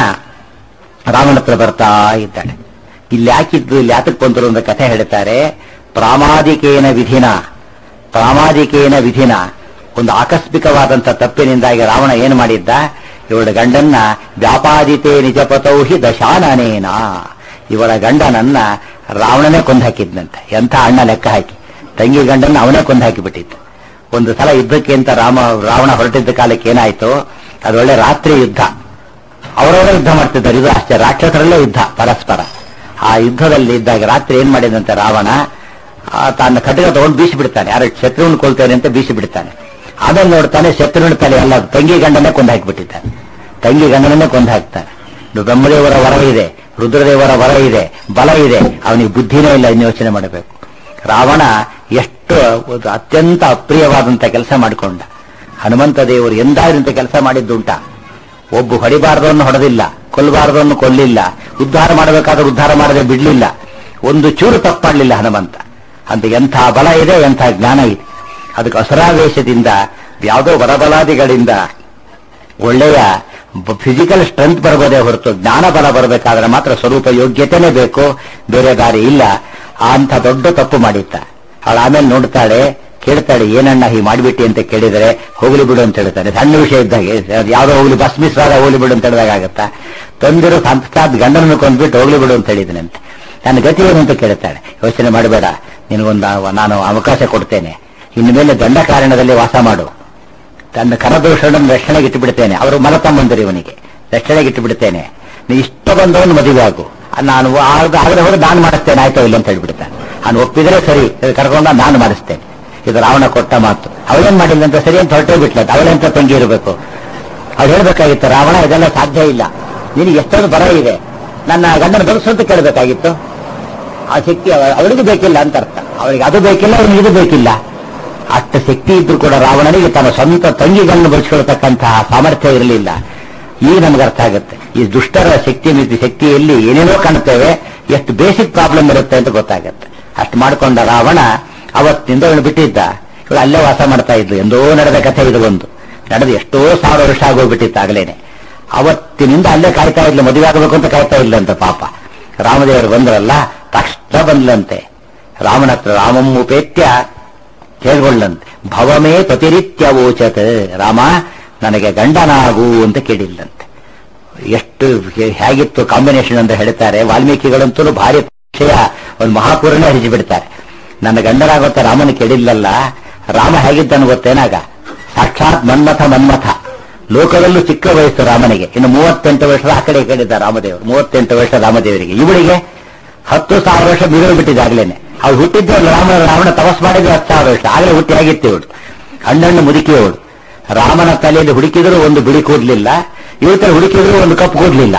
S1: ರಾಮನ ಹತ್ರ ಬರ್ತಾ ಇದ್ದಾಳೆ ಇಲ್ಲಿ ಯಾಕಿದ್ದು ಇಲ್ಲಿ ಯಾತಕ್ಕೆ ಬಂದರು ಅಂತ ಕಥೆ ಹೇಳ್ತಾರೆ ಪ್ರಾಮಾದಿಕೇನ ವಿಧಿನ ಪ್ರಾಮಾದಿಕೇನ ವಿಧಿನ ಒಂದು ಆಕಸ್ಮಿಕವಾದಂಥ ತಪ್ಪಿನಿಂದಾಗಿ ರಾವಣ ಏನು ಮಾಡಿದ್ದ ಇವಳ ಗಂಡನ್ನ ವ್ಯಾಪಾದಿತೆ ನಿಜಪತೌ ಹಿ ದಶಾನನೇನ ಇವಳ ಗಂಡನನ್ನ ರಾವಣನೇ ಕೊಂದು ಹಾಕಿದ್ನಂತೆ ಎಂಥ ಅಣ್ಣ ಲೆಕ್ಕ ಹಾಕಿ ತಂಗಿ ಗಂಡನ್ನ ಅವನೇ ಕೊಂದು ಹಾಕಿಬಿಟ್ಟಿತ್ತು ಒಂದು ಸಲ ಯುದ್ಧಕ್ಕೆ ಅಂತ ರಾಮ ರಾವಣ ಹೊರಟಿದ್ದ ಕಾಲಕ್ಕೆ ಏನಾಯ್ತು ಅದೊಳ್ಳೆ ರಾತ್ರಿ ಯುದ್ಧ ಅವರವರೇ ಯುದ್ಧ ಮಾಡ್ತಿದ್ದಾರೆ ಇದು ಅಷ್ಟೇ ರಾಕ್ಷಸರಲ್ಲೇ ಯುದ್ಧ ಪರಸ್ಪರ ಆ ಯುದ್ಧದಲ್ಲಿ ಇದ್ದಾಗ ರಾತ್ರಿ ಏನ್ ಮಾಡಿದಂತೆ ರಾವಣ ಆ, ತನ್ನ ಖಡ್ಗ ತಗೊಂಡು ಬೀಸಿ ಬಿಡ್ತಾನೆ ಯಾರು ಶತ್ರುವನ್ನು ಕೊಲ್ತೇನೆ ಅಂತ ಬೀಸಿ ಬಿಡ್ತಾನೆ ಆಮೇಲೆ ನೋಡ್ತಾನೆ ಶತ್ರುವಿನ ತಲೆ ಅಲ್ಲ ತಂಗಿ ಗಂಡನ್ನೇ ಕೊಂದು ಹಾಕಿಬಿಟ್ಟಿದ್ದಾನೆ ತಂಗಿ ಗಂಡನನ್ನೇ ಕೊಂದು ಹಾಕ್ತಾನೆ ಇದು ಬ್ರಹ್ಮದೇವರ ವರ ಇದೆ ರುದ್ರದೇವರ ವರ ಇದೆ ಬಲ ಇದೆ ಅವನಿಗೆ ಬುದ್ಧಿನೇ ಇಲ್ಲ ಇನ್ನು ಯೋಚನೆ ಮಾಡಬೇಕು ರಾವಣ ಎಷ್ಟು ಒಂದು ಅತ್ಯಂತ ಅಪ್ರಿಯವಾದಂತ ಕೆಲಸ ಮಾಡಿಕೊಂಡ ಹನುಮಂತ ದೇವರು ಎಂದಾದ್ರಿಂತ ಕೆಲಸ ಮಾಡಿದ್ದುಂಟ ಒಬ್ಬ ಹೊಡಿಬಾರದನ್ನು ಹೊಡೆದಿಲ್ಲ ಕೊಲ್ಲಬಾರದನ್ನು ಕೊಲ್ಲಿಲ್ಲ ಉದ್ಧಾರ ಮಾಡಬೇಕಾದ್ರೆ ಉದ್ಧಾರ ಮಾಡದೆ ಬಿಡ್ಲಿಲ್ಲ ಒಂದು ಚೂರು ತಪ್ಪಾಡಲಿಲ್ಲ ಹನುಮಂತ ಅಂತ ಎಂಥ ಬಲ ಇದೆ ಎಂಥ ಜ್ಞಾನ ಇದೆ ಅದಕ್ಕೆ ಅಸರಾವೇಶದಿಂದ ಯಾವುದೋ ವರಬಲಾದಿಗಳಿಂದ ಒಳ್ಳೆಯ ಫಿಸಿಕಲ್ ಸ್ಟ್ರೆಂತ್ ಬರಬಹುದೇ ಹೊರತು ಜ್ಞಾನ ಬಲ ಬರಬೇಕಾದ್ರೆ ಮಾತ್ರ ಸ್ವರೂಪ ಯೋಗ್ಯತೆನೇ ಬೇಕು ಬೇರೆ ದಾರಿ ಇಲ್ಲ ಆ ಅಂತ ದೊಡ್ಡ ತಪ್ಪು ಮಾಡಿತ್ತ ಅವಳು ಆಮೇಲೆ ನೋಡ್ತಾಳೆ ಕೇಳ್ತಾಳೆ ಏನಣ್ಣ ಹೀಗೆ ಮಾಡಿಬಿಟ್ಟಿ ಅಂತ ಕೇಳಿದರೆ ಹೋಗ್ಲಿ ಬಿಡು ಅಂತ ಹೇಳ್ತಾನೆ ಸಣ್ಣ ವಿಷಯ ಇದ್ದಾಗೆ ಯಾವ್ದೋ ಹೋಗ್ಲಿ ಬಸ್ ಮಿಸ್ ಆದ ಹೋಗ್ಲಿ ಬಿಡು ಅಂತ ಹೇಳಿದಾಗ ಆಗತ್ತಾ ತಂದಿರೋ ಸಂಸ್ಥಾದ ಗಂಡನನ್ನು ಕೊಂದ್ಬಿಟ್ಟು ಹೋಗ್ಲಿ ಬಿಡು ಅಂತ ಹೇಳಿದನಂತೆ ನನ್ನ ಗತಿ ಏನು ಅಂತ ಕೇಳ್ತಾಳೆ ಯೋಚನೆ ಮಾಡಬೇಡ ನಿನಗೊಂದು ಆ- ನಾನು ಅವಕಾಶ ಕೊಡ್ತೇನೆ ಇನ್ನು ಮೇಲೆ ದಂಡ ಕಾರಣದಲ್ಲಿ ವಾಸ ಮಾಡು ತನ್ನ ಕರದೋಷವನ್ನು ರಕ್ಷಣೆಗೆ ಇಟ್ಟು ಬಿಡ್ತೇನೆ ಅವರು ಮನತಂಬಂದರು ಇವನಿಗೆ ರಕ್ಷಣೆಗೆ ಇಟ್ಟು ಬಿಡ್ತೇನೆ ನೀ ಇಷ್ಟ ಬಂದವನು ಮದುವೆ ಆಗು ನಾನು ಆಗ ಆಗದೆ ಹೋದ್ರೆ ನಾನು ಮಾಡಿಸ್ತೇನೆ ಆಯ್ತೋ ಇಲ್ಲ ಅಂತ ಹೇಳ್ಬಿಡ್ತಾನೆ ನಾನು ಒಪ್ಪಿದ್ರೆ ಸರಿ ಕರ್ಕೊಂಡ ನಾನು ಮಾಡಿಸ್ತೇನೆ ಇದು ರಾವಣ ಕೊಟ್ಟ ಮಾತು ಅವಳೇನ್ ಮಾಡಿಲ್ಲ ಅಂತ ಸರಿ ಅಂತ ಹೊರಟೇ ಬಿಟ್ಲ ಅವಳೆಂತ ತಂಗಿ ಇರಬೇಕು ಅವ್ಳು ಹೇಳ್ಬೇಕಾಗಿತ್ತು ರಾವಣ ಇದೆಲ್ಲ ಸಾಧ್ಯ ಇಲ್ಲ ನಿನಗೆ ಎಷ್ಟೊಂದು ಬರ ಇದೆ ನನ್ನ ಗಂಡನ ಬದುಸು ಅಂತ ಕೇಳಬೇಕಾಗಿತ್ತು ಆ ಶಕ್ತಿ ಅವ- ಅವಳಿಗೂ ಬೇಕಿಲ್ಲ ಅಂತ ಅರ್ಥ ಅವಳಿಗೆ ಅದು ಬೇಕಿಲ್ಲ ಅವನಿಗೆ ಇದು ಬೇಕಿಲ್ಲ ಅಷ್ಟು ಶಕ್ತಿ ಇದ್ರೂ ಕೂಡ ರಾವಣನಿಗೆ ತನ್ನ ಸ್ವಂತ ತಂಗಿಗಳನ್ನು ಬಳಸಿಕೊಳ್ತಕ್ಕಂತಹ ಸಾಮರ್ಥ್ಯ ಇರಲಿಲ್ಲ ಈಗ ನಮ್ಗೆ ಅರ್ಥ ಆಗುತ್ತೆ ಈ ದುಷ್ಟರ ಶಕ್ತಿ ಮಿತಿ ಶಕ್ತಿಯಲ್ಲಿ ಏನೇನೋ ಕಾಣುತ್ತೇವೆ ಎಷ್ಟು ಬೇಸಿಕ್ ಪ್ರಾಬ್ಲಮ್ ಇರುತ್ತೆ ಅಂತ ಗೊತ್ತಾಗುತ್ತೆ ಅಷ್ಟು ಮಾಡಿಕೊಂಡ ರಾವಣ ಅವತ್ತಿನಿಂದ ಅವಳು ಬಿಟ್ಟಿದ್ದ ಇವಳು ಅಲ್ಲೇ ವಾಸ ಮಾಡ್ತಾ ಇದ್ಲು ಎಂದೋ ನಡೆದ ಕಥೆ ಇದು ಒಂದು ನಡೆದು ಎಷ್ಟೋ ಸಾವಿರ ವರ್ಷ ಆಗೋಗ್ಬಿಟ್ಟಿತ್ತಾಗಲೇನೆ ಅವತ್ತಿನಿಂದ ಅಲ್ಲೇ ಕಾಯ್ತಾ ಇದ್ಲು ಮದುವೆ ಆಗಬೇಕು ಅಂತ ಕಾಯ್ತಾ ಇಲ್ಲಂತ ಪಾಪ ರಾಮದೇವರು ಬಂದ್ರಲ್ಲ ತಕ್ಷಣ ಬಂದ್ಲಂತೆ ರಾಮನ ಹತ್ರ ರಾಮಂ ಉಪೇತ್ಯ ಕೇಳ್ಕೊಳ್ಳಂತೆ ಭವಮೇ ಪ್ರತಿರಿತ್ಯ ಓಚತ್ ರಾಮ ನನಗೆ ಗಂಡನಾಗು ಅಂತ ಕೇಳಿಲ್ಲಂತೆ ಎಷ್ಟು ಹೇಗಿತ್ತು ಕಾಂಬಿನೇಷನ್ ಅಂತ ಹೇಳ್ತಾರೆ ವಾಲ್ಮೀಕಿಗಳಂತೂ ಭಾರಿ ವಿಷಯ ಒಂದು ಮಹಾಪುರನೇ ಹರಿಸಿಬಿಡ್ತಾರೆ ನನ್ನ ಗಂಡನಾಗುತ್ತ ರಾಮನ ಕೇಳಿಲ್ಲಲ್ಲ ರಾಮ ಹೇಗಿದ್ದಾನು ಗೊತ್ತೇನಾಗ ಸಾಕ್ಷಾತ್ ಮನ್ಮಥ ಮನ್ಮಥ ಲೋಕದಲ್ಲೂ ಚಿಕ್ಕ ವಯಸ್ಸು ರಾಮನಿಗೆ ಇನ್ನು ಮೂವತ್ತೆಂಟು ವರ್ಷದ ಆ ಕಡೆ ಕೇಳಿದ್ದ ರಾಮದೇವರು ಮೂವತ್ತೆಂಟು ವರ್ಷ ರಾಮದೇವರಿಗೆ ಇವಳಿಗೆ ಹತ್ತು ಸಾವಿರ ವರ್ಷ ಬಿಡುಗಡೆ ಬಿಟ್ಟಿದ್ದಾಗ್ಲೇನೆ ಅವ್ರು ಹುಟ್ಟಿದ್ದು ರಾಮ ರಾವಣ ತಪಸ್ ಮಾಡಿದ್ರು ಹತ್ತು ಸಾವಿರ ವರ್ಷ ಆಗಲೇ ಹುಟ್ಟಿ ಆಗಿತ್ತು ಇವಳು ಹಣ್ಣಣ್ಣು ಮುದುಕಿಯವಳು ರಾಮನ ತಲೆಯಲ್ಲಿ ಹುಡುಕಿದ್ರು ಒಂದು ಬಿಳಿ ಕೂದಲಿಲ್ಲ ಇವಳ ತಲೆ ಹುಡುಕಿದ್ರು ಒಂದು ಕಪ್ಪು ಕೂದಲಿಲ್ಲ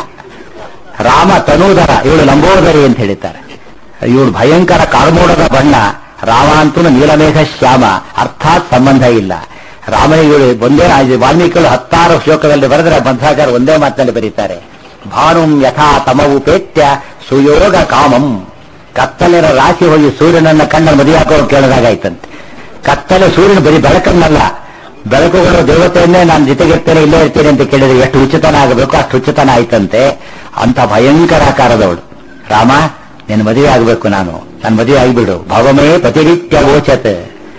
S1: ರಾಮ ತನೂದರ ಇವಳು ಲಂಬೋದರಿ ಅಂತ ಹೇಳಿದ್ದಾರೆ ಇವಳು ಭಯಂಕರ ಕಾರ್ಮೋಡದ ಬಣ್ಣ ರಾಮ ಅಂತೂ ನೀಲಮೇಘ ಶ್ಯಾಮ ಅರ್ಥಾತ್ ಸಂಬಂಧ ಇಲ್ಲ ರಾಮನಿಗೆ ಇವಳು ಒಂದೇ ವಾಲ್ಮೀಕಿಗಳು ಹತ್ತಾರು ಶ್ಲೋಕದಲ್ಲಿ ಬರೆದರೆ ಮಧ್ವಾಚಾರ ಒಂದೇ ಮಾತಿನಲ್ಲಿ ಬರೀತಾರೆ ಭಾನುಂ ಯಥಾ ತಮವುಪೇತ್ಯ ಸುಯೋಗ ಕಾಮಂ ಕತ್ತಲಿನ ರಾಶಿ ಹೋಗಿ ಸೂರ್ಯನನ್ನ ಕಣ್ಣ ಮದುವೆ ಹಾಕೋ ಕೇಳದಾಗಾಯ್ತಂತೆ ಕತ್ತಲೆ ಸೂರ್ಯನ ಬರೀ ಬೆಳಕನ್ನಲ್ಲ ಬೆಳಕುಗಳು ದೇವತೆಯನ್ನೇ ನಾನು ಜೊತೆಗಿರ್ತೇನೆ ಇಲ್ಲೇ ಇರ್ತೇನೆ ಅಂತ ಕೇಳಿದ್ರೆ ಎಷ್ಟು ಉಚಿತನ ಆಗಬೇಕು ಅಷ್ಟು ಉಚಿತನ ಆಯ್ತಂತೆ ಅಂತ ಭಯಂಕರ ಆಕಾರದವಳು ರಾಮ ನಿನ್ನ ಮದುವೆ ಆಗಬೇಕು ನಾನು ನನ್ನ ಮದುವೆ ಆಗಿಬಿಡು ಭವಮೇ ಪ್ರತಿನಿತ್ಯ ಗೋಚತ್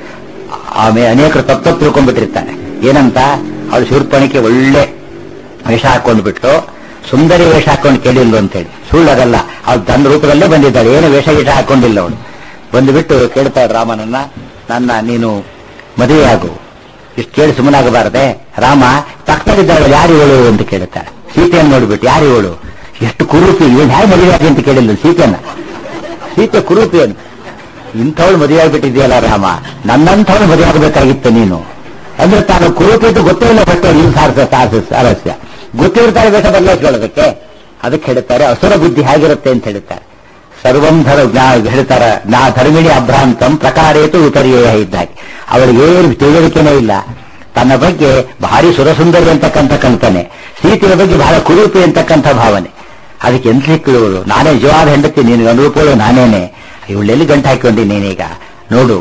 S1: ಆಮೇಲೆ ಅನೇಕರು ತಪ್ಪು ತಪ್ಪು ತಿಳ್ಕೊಂಡ್ಬಿಟ್ಟಿರ್ತಾನೆ ಏನಂತ ಅವಳು ಶೂರ್ಪಣಿಕೆ ಒಳ್ಳೆ ವೇಷ ಹಾಕೊಂಡು ಬಿಟ್ಟು ಸುಂದರಿ ವೇಷ ಹಾಕೊಂಡು ಕೇಳಿಲ್ಲ ಅಂತೇಳಿ ಸುಳ್ಳದಲ್ಲ ಅವಳು ತನ್ನ ರೂಪದಲ್ಲೇ ಬಂದಿದ್ದಾಳೆ ಏನು ವೇಷ ಗೀಷ ಹಾಕೊಂಡಿಲ್ಲ ಅವಳು ಬಂದುಬಿಟ್ಟು ಕೇಳ್ತಾಳೆ ರಾಮನನ್ನ ನನ್ನ ನೀನು ಮದುವೆ ಆಗು ಇಷ್ಟು ಕೇಳಿ ಸುಮ್ಮನಾಗಬಾರದೆ ರಾಮ ಪಕ್ಕದಲ್ಲಿದ್ದಾಳೆ ಯಾರು ಇವಳು ಅಂತ ಕೇಳುತ್ತಾಳೆ ಸೀತೆಯನ್ನು ನೋಡ್ಬಿಟ್ಟು ಯಾರು ಇವಳು ಎಷ್ಟು ಕುರೂಪಿ ಇವನ್ ಯಾರು ಮದುವೆ ಆಗಿ ಅಂತ ಕೇಳಿಲ್ಲ ಸೀತೆಯನ್ನ ಸೀತೆ ಕುರೂಪಿ ಅಂತ ಇಂಥವಳು ಮದುವೆ ಆಗ್ಬಿಟ್ಟಿದೆಯಲ್ಲ ರಾಮ ನನ್ನಂಥವಳು ಮದುವೆ ಆಗಬೇಕಾಗಿತ್ತು ನೀನು ಅಂದ್ರೆ ತಾನು ಕುರೂಪಿ ಅಂತ ಗೊತ್ತೇ ಇಲ್ಲ ಬಟ್ಟೆ ನೀನು ಸಾರಸ ಸಾರಸ ಸಾರಸ್ಯ ಗೊತ್ತಿರ್ತಾರೆ ಬೇಕಾ ಬದಲಾಯಿಸ್ಕೊಳ್ಳೋದಕ್ಕೆ ಅದಕ್ಕೆ ಹೇಳ್ತಾರೆ ಅಸುರ ಬುದ್ಧಿ ಹೇಗಿರುತ್ತೆ ಅಂತ ಹೇಳ್ತಾರೆ ಸರ್ವಂ ಧರ ಹೇಳ್ತಾರ ನಾ ಧರ್ಮಿಣಿ ಅಭ್ರಾಂತಂ ಪ್ರಕಾರೇತು ಉತರಿಯೇ ಇದ್ದಾಗೆ ಅವಳಿಗೆ ಏನು ತಿಳುವಳಿಕೆನೇ ಇಲ್ಲ ತನ್ನ ಬಗ್ಗೆ ಭಾರಿ ಸುರಸುಂದರಿ ಅಂತಕ್ಕಂಥ ಕಲ್ಪನೆ ಸೀತೆಯ ಬಗ್ಗೆ ಬಹಳ ಕುರೂಪಿ ಅಂತಕ್ಕಂಥ ಭಾವನೆ ಅದಕ್ಕೆ ಎಂತ ಸಿಕ್ಕಳು ನಾನೇ ನಿಜವಾದ ಹೆಂಡತಿ ನೀನು ಅನುರೂಪಗಳು ನಾನೇನೆ ಇವಳೆಲ್ಲಿ ಗಂಟು ಹಾಕೊಂಡಿ ನೀನೀಗ ನೋಡು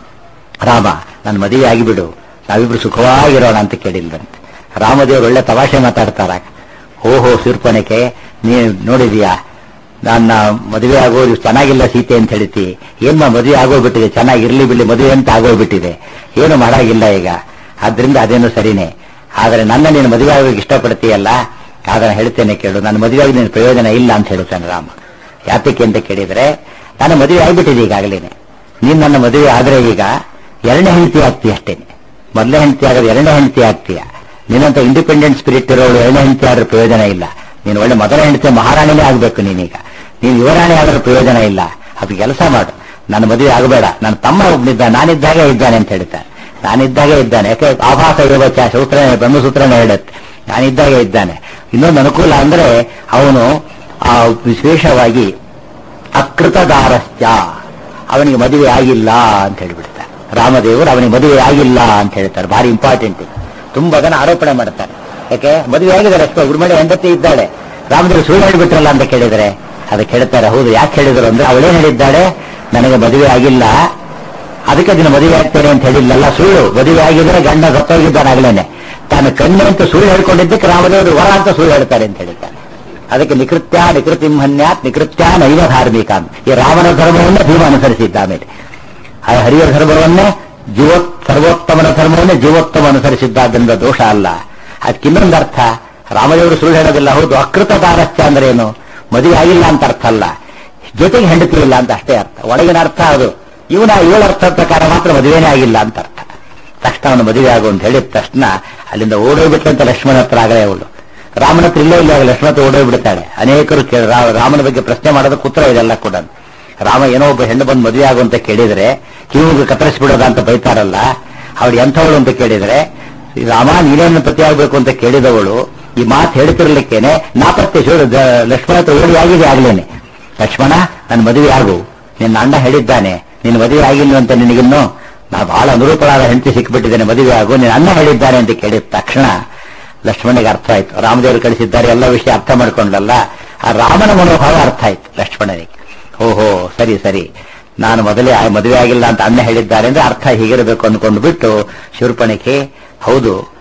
S1: ರಾಮ ನನ್ನ ಮದುವೆ ಆಗಿಬಿಡು ನಾವಿಬ್ರು ಸುಖವಾಗಿರೋಣ ಅಂತ ಕೇಳಿಲ್ವಂತೆ ರಾಮದೇವರು ಒಳ್ಳೆ ತಮಾಷೆ ಮಾತಾಡ್ತಾರ ಓಹೋ ಶೂರ್ಪಣಕ್ಕೆ ನೀ ನೋಡಿದೀಯಾ ನನ್ನ ಮದುವೆ ಆಗೋದು ಚೆನ್ನಾಗಿಲ್ಲ ಸೀತೆ ಅಂತ ಹೇಳ್ತಿ ಏನ್ ಮದುವೆ ಆಗೋಗ್ಬಿಟ್ಟಿದೆ ಚೆನ್ನಾಗಿರ್ಲಿ ಬಿಡ್ಲಿ ಮದುವೆ ಅಂತ ಆಗೋಗ್ಬಿಟ್ಟಿದೆ ಏನು ಮಾಡಾಗಿಲ್ಲ ಈಗ ಆದ್ರಿಂದ ಅದೇನು ಸರಿನೇ ಆದರೆ ನನ್ನ ನೀನು ಮದುವೆ ಆಗೋಕೆ ಇಷ್ಟಪಡ್ತೀಯಲ್ಲ ಅದನ್ನ ಹೇಳ್ತೇನೆ ಕೇಳು ನನ್ನ ಮದುವೆ ಆಗಿ ನಿನ್ನ ಪ್ರಯೋಜನ ಇಲ್ಲ ಅಂತ ಹೇಳ್ತಾನೆ ರಾಮ ಯಾತಕ್ಕೆ ಅಂತ ಕೇಳಿದ್ರೆ ನಾನು ಮದುವೆ ಆಗ್ಬಿಟ್ಟಿದೆ ಈಗಾಗಲೇನೆ ನೀನ್ ನನ್ನ ಮದುವೆ ಆದ್ರೆ ಈಗ ಎರಡನೇ ಹೆಂಡತಿ ಆಗ್ತೀಯ ಅಷ್ಟೇನೆ ಮೊದಲನೇ ಹೆಂಡತಿ ಆಗೋದು ಎರಡನೇ ಹೆಂಡತಿ ಆಗ್ತೀಯ ನೀನಂತ ಇಂಡಿಪೆಂಡೆಂಟ್ ಸ್ಪಿರಿಟ್ ಇರೋಳು ಎರಡನೇ ಹೆಂಡತಿ ಆದ್ರೆ ಪ್ರಯೋಜನ ಇಲ್ಲ ನೀನು ಒಳ್ಳೆ ಮೊದಲ ಹೆಂಡತಿ ಮಹಾರಾಣಿನೇ ಆಗ್ಬೇಕು ನೀನೀಗ ನೀನು ಯುವರಾಣಿ ಆದ್ರೆ ಪ್ರಯೋಜನ ಇಲ್ಲ ಅದು ಕೆಲಸ ಮಾಡು ನನ್ನ ಮದುವೆ ಆಗಬೇಡ ನನ್ನ ತಮ್ಮ ಒಬ್ಬನಿದ್ದ ನಾನಿದ್ದಾಗೆ ಇದ್ದಾನೆ ಅಂತ ಹೇಳ್ತಾನೆ ನಾನಿದ್ದಾಗೆ ಇದ್ದಾನೆ ಯಾಕೆ ಆಭಾಸ ಯೋಗಚ ಸೂತ್ರ ಬ್ರಹ್ಮಸೂತ್ರನೇ ಹೇಳುತ್ತೆ ನಾನಿದ್ದಾಗೆ ಇದ್ದಾನೆ ಇನ್ನೊಂದು ಅನುಕೂಲ ಅಂದ್ರೆ ಅವನು ಆ ವಿಶೇಷವಾಗಿ ಅಕೃತದಾರಸ್ಯ ಅವನಿಗೆ ಮದುವೆ ಆಗಿಲ್ಲ ಅಂತ ಹೇಳಿಬಿಡ್ತಾರೆ ರಾಮದೇವರು ಅವನಿಗೆ ಮದುವೆ ಆಗಿಲ್ಲ ಅಂತ ಹೇಳ್ತಾರೆ ಭಾರಿ ಇಂಪಾರ್ಟೆಂಟ್ ತುಂಬಾ ಜನ ಆರೋಪಣೆ ಮಾಡ್ತಾರೆ ಯಾಕೆ ಮದುವೆ ಆಗಿದ್ದಾರೆ ಅಷ್ಟೇ ಗುರುಮಳೆ ಹೆಂಡತಿ ಇದ್ದಾಳೆ ರಾಮದೇವರು ಸುಳ್ಳು ಹೇಳಿಬಿಟ್ರಲ್ಲ ಅಂತ ಕೇಳಿದರೆ ಅದಕ್ಕೆ ಹೇಳ್ತಾರೆ ಹೌದು ಯಾಕೆ ಹೇಳಿದ್ರು ಅಂದ್ರೆ ಅವಳೇನ್ ಹೇಳಿದ್ದಾಳೆ ನನಗೆ ಮದುವೆ ಆಗಿಲ್ಲ ಅದಕ್ಕೆ ದಿನ ಮದುವೆ ಆಗ್ತೇನೆ ಅಂತ ಹೇಳಿಲ್ಲಲ್ಲ ಸುಳ್ಳು ಮದುವೆ ಆಗಿದ್ರೆ ಗಂಡ ಸತ್ತೋಗಿದ್ದಾನಾಗ್ಲೇನೆ ತಾನು ಕಣ್ಣು ಅಂತ ಸುಳ್ಳು ಹೇಳ್ಕೊಂಡಿದ್ದಕ್ಕೆ ರಾಮದೇವರು ವರ ಅಂತ ಸುಳ್ಳು ಹೇಳ್ತಾರೆ ಅಂತ ಹೇಳಿದ್ದಾರೆ ಅದಕ್ಕೆ ನಿಕೃತ್ಯ ನಿಕೃತಿಂಹನ್ಯಾತ್ ನಿಕೃತ್ಯ ನೈವ ಧಾರ್ಮಿಕ ಈ ರಾಮನ ಧರ್ಮವನ್ನೇ ಭೀಮ ಅನುಸರಿಸಿದ್ದ ಆಮೇಲೆ ಆ ಹರಿಯ ಧರ್ಮವನ್ನೇ ಜೀವೋ ಸರ್ವೋತ್ತಮನ ಧರ್ಮವನ್ನೇ ಜೀವೋತ್ತಮ ಅನುಸರಿಸಿದ್ದಾದ್ರಿಂದ ದೋಷ ಅಲ್ಲ ಅದಕ್ಕಿನ್ನೊಂದು ಅರ್ಥ ರಾಮದೇವರು ಸುಳ್ಳು ಹೇಳೋದಿಲ್ಲ ಹೌದು ಅಕೃತ ದಾರಸ್ಯ ಅಂದ್ರೆ ಏನು ಮದುವೆ ಆಗಿಲ್ಲ ಅಂತ ಅರ್ಥ ಅಲ್ಲ ಜೊತೆಗೆ ಹೆಂಡತಿ ಇಲ್ಲ ಅಂತ ಅಷ್ಟೇ ಅರ್ಥ ಒಳಗಿನ ಅರ್ಥ ಅದು ಇವನ ಏಳು ಅರ್ಥ ಪ್ರಕಾರ ಮಾತ್ರ ಮದುವೆನೇ ಆಗಿಲ್ಲ ಅಂತ ಅರ್ಥ ತಕ್ಷಣ ಅವನು ಮದುವೆ ಆಗು ಅಂತ ಹೇಳಿದ ತಕ್ಷಣ ಅಲ್ಲಿಂದ ಓಡೋಗ್ಬಿಟ್ಲಂತ ಲಕ್ಷ್ಮಣ ಹತ್ರ ಆಗಲೇ ಅವಳು ರಾಮನ ಹತ್ರ ಇಲ್ಲೇ ಇಲ್ಲ ಲಕ್ಷ್ಮಣ ಹತ್ರ ಓಡೋಗ್ಬಿಡ್ತಾಳೆ ಅನೇಕರು ಕೇಳ ರಾಮನ ಬಗ್ಗೆ ಪ್ರಶ್ನೆ ಮಾಡೋದಕ್ಕೆ ಉತ್ತರ ಇದೆಲ್ಲ ಕೂಡ ರಾಮ ಏನೋ ಒಬ್ಬ ಹೆಣ್ಣು ಬಂದು ಮದುವೆ ಆಗು ಅಂತ ಕೇಳಿದ್ರೆ ಕಿವಿಗೆ ಕತ್ತರಿಸ್ಬಿಡೋದ ಅಂತ ಬೈತಾರಲ್ಲ ಅವಳು ಎಂಥವಳು ಅಂತ ಕೇಳಿದ್ರೆ ರಾಮ ನೀನೇನು ಪತಿ ಆಗ್ಬೇಕು ಅಂತ ಕೇಳಿದವಳು ಈ ಮಾತು ಹೇಳ್ತಿರ್ಲಿಕ್ಕೇನೆ ನಾಪತ್ತೆ ಶೋಧ ಲಕ್ಷ್ಮಣ ಹತ್ರ ಓಡಿ ಆಗಿದೆ ಆಗ್ಲೇನೆ ಲಕ್ಷ್ಮಣ ನನ್ನ ಮದುವೆ ಆಗು ನಿನ್ನ ಅಣ್ಣ ಹೇಳಿದ್ದಾನೆ ನಿನ್ನ ಮದುವೆ ಆಗಿಲ್ಲ ಅಂತ ನಿನಗಿನ್ನು ನಾ ಬಹಳ ಅನುರೂಪರಾದ ಹೆಂಡತಿ ಸಿಕ್ಬಿಟ್ಟಿದ್ದೇನೆ ಮದುವೆ ಆಗು ನಿನ್ನ ಅಣ್ಣ ಹೇಳಿದ್ದಾನೆ ಅಂತ ಕೇಳಿದ ತಕ್ಷಣ ಲಕ್ಷ್ಮಣಿಗೆ ಅರ್ಥ ಆಯ್ತು ರಾಮದೇವರು ಕಳಿಸಿದ್ದಾರೆ ಎಲ್ಲ ವಿಷಯ ಅರ್ಥ ಮಾಡ್ಕೊಂಡಲ್ಲ ಆ ರಾಮನ ಮನೋಭಾವ ಅರ್ಥ ಆಯ್ತು ಲಕ್ಷ್ಮಣನಿಗೆ ಓಹೋ ಸರಿ ಸರಿ ನಾನು ಮೊದಲೇ ಮದುವೆ ಆಗಿಲ್ಲ ಅಂತ ಅಣ್ಣ ಹೇಳಿದ್ದಾರೆ ಅಂದ್ರೆ ಅರ್ಥ ಹೀಗಿರಬೇಕು ಅಂದ್ಕೊಂಡು ಬಿಟ್ಟು ಶೂರ್ಪಣಿಕೆ ಹೌದು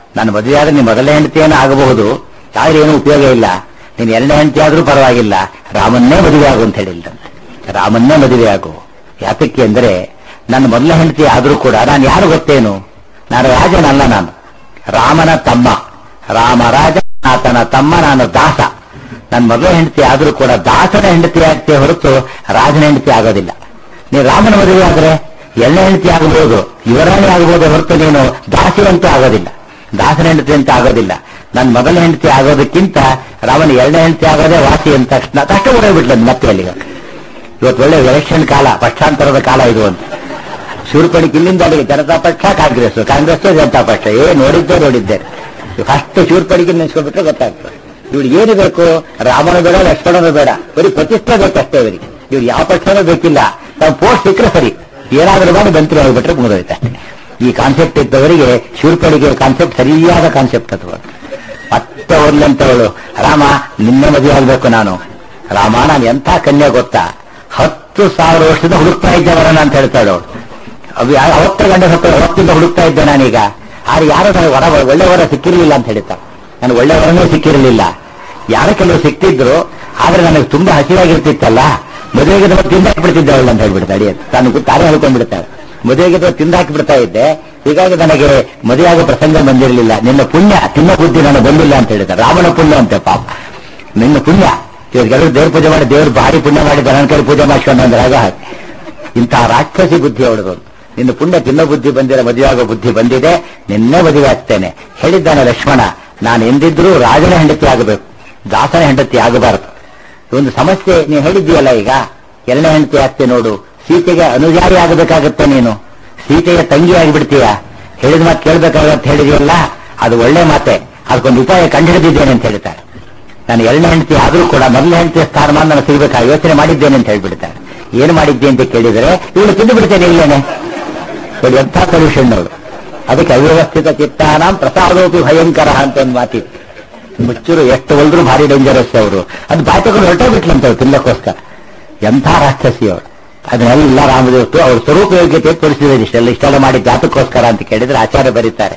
S1: ನನ್ನ ಮದುವೆ ಆದ್ರೆ ನೀನು ಮೊದಲನೇ ಹೆಂಡತಿಯನ್ನು ಆಗಬಹುದು ಆದ್ರೆ ಏನು ಉಪಯೋಗ ಇಲ್ಲ ನೀನು ಎರಡನೇ ಹೆಂಡತಿ ಆದ್ರೂ ಪರವಾಗಿಲ್ಲ ರಾಮನ್ನೇ ಮದುವೆ ಆಗು ಅಂತ ಹೇಳಿಲ್ಲ ರಾಮನ್ನೇ ಮದುವೆ ಆಗು ಯಾತಕ್ಕೆ ಅಂದ್ರೆ ನನ್ನ ಮೊದಲ ಹೆಂಡತಿ ಆದ್ರೂ ಕೂಡ ನಾನು ಯಾರು ಗೊತ್ತೇನು ನಾನು ರಾಜನಲ್ಲ ನಾನು ರಾಮನ ತಮ್ಮ ರಾಮ ರಾಜ ಆತನ ತಮ್ಮ ನಾನು ದಾಸ ನನ್ನ ಮೊದಲ ಹೆಂಡತಿ ಆದ್ರೂ ಕೂಡ ದಾಸನ ಹೆಂಡತಿ ಆಗ್ತೇ ಹೊರತು ರಾಜನ ಹೆಂಡತಿ ಆಗೋದಿಲ್ಲ ನೀನು ರಾಮನ ಮದುವೆ ಆದ್ರೆ ಎರಡನೇ ಹೆಂಡತಿ ಆಗಬಹುದು ಯುವರಾಣಿ ಆಗಬಹುದು ಹೊರತು ನೀನು ದಾಸಿ ಅಂತೂ ಆಗೋದಿಲ್ಲ ದಾಸನ ಹೆಂಡತಿ ಅಂತ ಆಗೋದಿಲ್ಲ ನನ್ನ ಮೊದಲ ಹೆಂಡತಿ ಆಗೋದಕ್ಕಿಂತ ರಾಮನ ಎರಡನೇ ಹೆಂಡತಿ ಆಗೋದೇ ವಾಸಿ ಅಂತ ತಕ್ಷಣ ಕಷ್ಟ ಬಿಟ್ಲ ಮತ್ತೆ ಅಲ್ಲಿಗೆ ಇವತ್ತು ಒಳ್ಳೆ ಎಲೆಕ್ಷನ್ ಕಾಲ ಪಕ್ಷಾಂತರದ ಕಾಲ ಇದು ಅಂತ ಶೂರ್ಪಣಿಗೆ ಇಲ್ಲಿಂದ ಅಲ್ಲಿಗೆ ಜನತಾ ಪಕ್ಷ ಕಾಂಗ್ರೆಸ್ ಕಾಂಗ್ರೆಸ್ ಜನತಾ ಪಕ್ಷ ಏ ನೋಡಿದ್ದೆ ನೋಡಿದ್ದೆ ಫಸ್ಟ್ ಶೂರ್ಪಣಿಗೆ ನೆನೆಸ್ಕೊಂಡ್ಬಿಟ್ರೆ ಗೊತ್ತಾಗ್ತದೆ ಇವ್ರು ಏನು ಬೇಕು ರಾಮನ ಬೇಡ ಲಕ್ಷ್ಮಣನ ಬೇಡ ಬರೀ ಪ್ರತಿಷ್ಠೆ ಬೇಕಷ್ಟೇ ಇವರಿಗೆ ಇವ್ರು ಯಾವ ಪಕ್ಷನೂ ಬೇಕಿಲ್ಲ ನಾವು ಪೋಸ್ಟ್ ಸಿಕ್ಕರೆ ಸರಿ ಏನಾದರೂ ಮಾಡಿ ಮಂತ್ರಿ ಆಗಿಬಿಟ್ರೆ ಮುಗಿದೋಯ್ತು ಅಷ್ಟೇ ಈ ಕಾನ್ಸೆಪ್ಟ್ ಇದ್ದವರಿಗೆ ಶೂರ್ಪಣಿಗೆ ಕಾನ್ಸೆಪ್ಟ್ ಸರಿಯಾದ ಕಾನ್ಸೆಪ್ಟ್ ಅದು ಮತ್ತೆ ಅವ್ರಲ್ಲಂತವಳು ರಾಮ ನಿನ್ನೆ ಮದುವೆ ಆಗ್ಬೇಕು ನಾನು ರಾಮ ನಾನು ಎಂಥ ಕನ್ಯೆ ಗೊತ್ತಾ ಹತ್ತು ಸಾವಿರ ವರ್ಷದ ಹುಡುಕ್ತಾ ಇದ್ದವರನ್ನ ಅಂತ ಹೇಳ್ತಾಳು ಅವು ಯಾ- ಅವತ್ತ ಗಂಡ ಸತ್ತ ಅವತ್ತಿಂದ ಹುಡುಕ್ತಾ ಇದ್ದೆ ನಾನೀಗ ಆದ್ರೆ ಯಾರು ನನಗೆ ವರ ಒಳ್ಳೆ ವರ ಸಿಕ್ಕಿರಲಿಲ್ಲ ಅಂತ ಹೇಳ್ತಾರೆ ನನಗೆ ಒಳ್ಳೆ ವರನೂ ಸಿಕ್ಕಿರಲಿಲ್ಲ ಯಾರೋ ಕೆಲವರು ಸಿಕ್ತಿದ್ರು ಆದ್ರೆ ನನಗೆ ತುಂಬಾ ಹಸಿವಾಗಿರ್ತಿತ್ತಲ್ಲ ಮದುವೆಗೆ ನಾವು ತಿಂದಾಕ್ಬಿಡ್ತಿದ್ದೆ ಅವಳು ಅಂತ ಹೇಳ್ಬಿಡ್ತಾ ಅಡಿಯ ತಾನು ಗೊ- ತಾನೇ ಹೇಳ್ಕೊಂಡ್ಬಿಡ್ತಾಳೆ ಮದುವೆಗೆ ನಾವು ತಿಂದಾಕಿ ಬಿಡ್ತಾ ಇದ್ದೆ ಹೀಗಾಗಿ ನನಗೆ ಮದುವೆಯಾಗೋ ಪ್ರಸಂಗ ಬಂದಿರಲಿಲ್ಲ ನಿನ್ನ ಪುಣ್ಯ ತಿನ್ನೋ ಬುದ್ಧಿ ನನಗೆ ಬಂದಿಲ್ಲ ಅಂತ ಹೇಳ್ತಾರೆ ರಾಮನ ಪುಣ್ಯ ಅಂತೆ ಪಾಪ ನಿನ್ನ ಪುಣ್ಯ ಇವ್ರಿಗೆಲ್ಲರೂ ದೇವ್ರ ಪೂಜೆ ಮಾಡಿ ದೇವ್ರು ಭಾರಿ ಪುಣ್ಯ ಮಾಡಿ ನನ್ನ ಕೈ ಪೂಜೆ ಮಾಡಿಸ್ಕೊಂಡು ಅಂದ್ರೆ ಆಗ ಹಾಗೆ ಇಂತಹ ರಾಕ್ಷಸಿ ಬುದ್ಧಿ ಅವಳದು ನಿನ್ನ ಪುಣ್ಯ ತಿನ್ನೋ ಬುದ್ಧಿ ಬಂದಿರ ಮದುವೆ ಆಗೋ ಬುದ್ಧಿ ಬಂದಿದೆ ನಿನ್ನೆ ಮದುವೆ ಆಗ್ತೇನೆ ಹೇಳಿದ್ದಾನೆ ಲಕ್ಷ್ಮಣ ನಾನು ಎಂದಿದ್ರೂ ರಾಜನ ಹೆಂಡತಿ ಆಗಬೇಕು ದಾಸನ ಹೆಂಡತಿ ಆಗಬಾರದು ಒಂದು ಸಮಸ್ಯೆ ನೀವು ಹೇಳಿದ್ದೀಯಲ್ಲ ಈಗ ಎರಡನೇ ಹೆಂಡತಿ ಆಗ್ತೆ ನೋಡು ಸೀತೆಗೆ ಅನುಜಾರಿ ಆಗಬೇಕಾಗತ್ತೆ ನೀನು ಸೀತೆಗೆ ತಂಗಿ ಆಗಿಬಿಡ್ತೀಯ ಹೇಳಿದ ಮಾತು ಕೇಳ್ಬೇಕಾಗತ್ತೆ ಹೇಳಿದೆಯಲ್ಲ ಅದು ಒಳ್ಳೆ ಮಾತೆ ಅದಕ್ಕೊಂದು ಉಪಾಯ ಕಂಡುಹಿಡಿದಿದ್ದೇನೆ ಅಂತ ಹೇಳ್ತಾರೆ ನಾನು ಎರಡನೇ ಹೆಂಡತಿ ಆದ್ರೂ ಕೂಡ ಮೊದಲನೇ ಹೆಂಡತಿಯ ಸ್ಥಾನಮಾನ ನಾನು ಸಿಗಬೇಕಾ ಯೋಚನೆ ಮಾಡಿದ್ದೇನೆ ಅಂತ ಹೇಳ್ಬಿಡ್ತಾರೆ ಏನು ಮಾಡಿದ್ದೆ ಅಂತ ಕೇಳಿದರೆ ಇವಳು ತಿಂದು ಬಿಡ್ತೇನೆ ಇಲ್ಲೇನೆ ನೋಡಿ ಎಂಥ ಸೊಲ್ಯೂಷನ್ ಅವಳು ಅದಕ್ಕೆ ಅವ್ಯವಸ್ಥಿತ ಚಿತ್ತಾನಾಂ ಪ್ರಸಾದೋಪಿ ಭಯಂಕರ ಅಂತ ಒಂದು ಮಾತಿದೆ ಮುಚ್ಚೂರು ಎಷ್ಟು ಒಲ್ದ್ರು ಭಾರಿ ಡೇಂಜರಸ್ ಅವರು ಅದು ಬಾಯಿ ತಗೊಂಡು ಹೊರಟೇ ಬಿಟ್ಲಂತ ತಿನ್ನಕ್ಕೋಸ್ಕರ ಎಂಥ ರಾಕ್ಷಸಿ ಅವಳು ಅದನ್ನೆಲ್ಲ ರಾಮದೇವತ್ತು ಅವ್ರ ಸ್ವರೂಪ ಯೋಗ್ಯತೆ ತೋರಿಸಿದ್ದಾರೆ ಇಷ್ಟೆಲ್ಲ ಇಷ್ಟೆಲ್ಲ ಮಾಡಿ ಜಾತಕ್ಕೋಸ್ಕರ ಅಂತ ಕೇಳಿದ್ರೆ ಆಚಾರ್ಯ ಬರೀತಾರೆ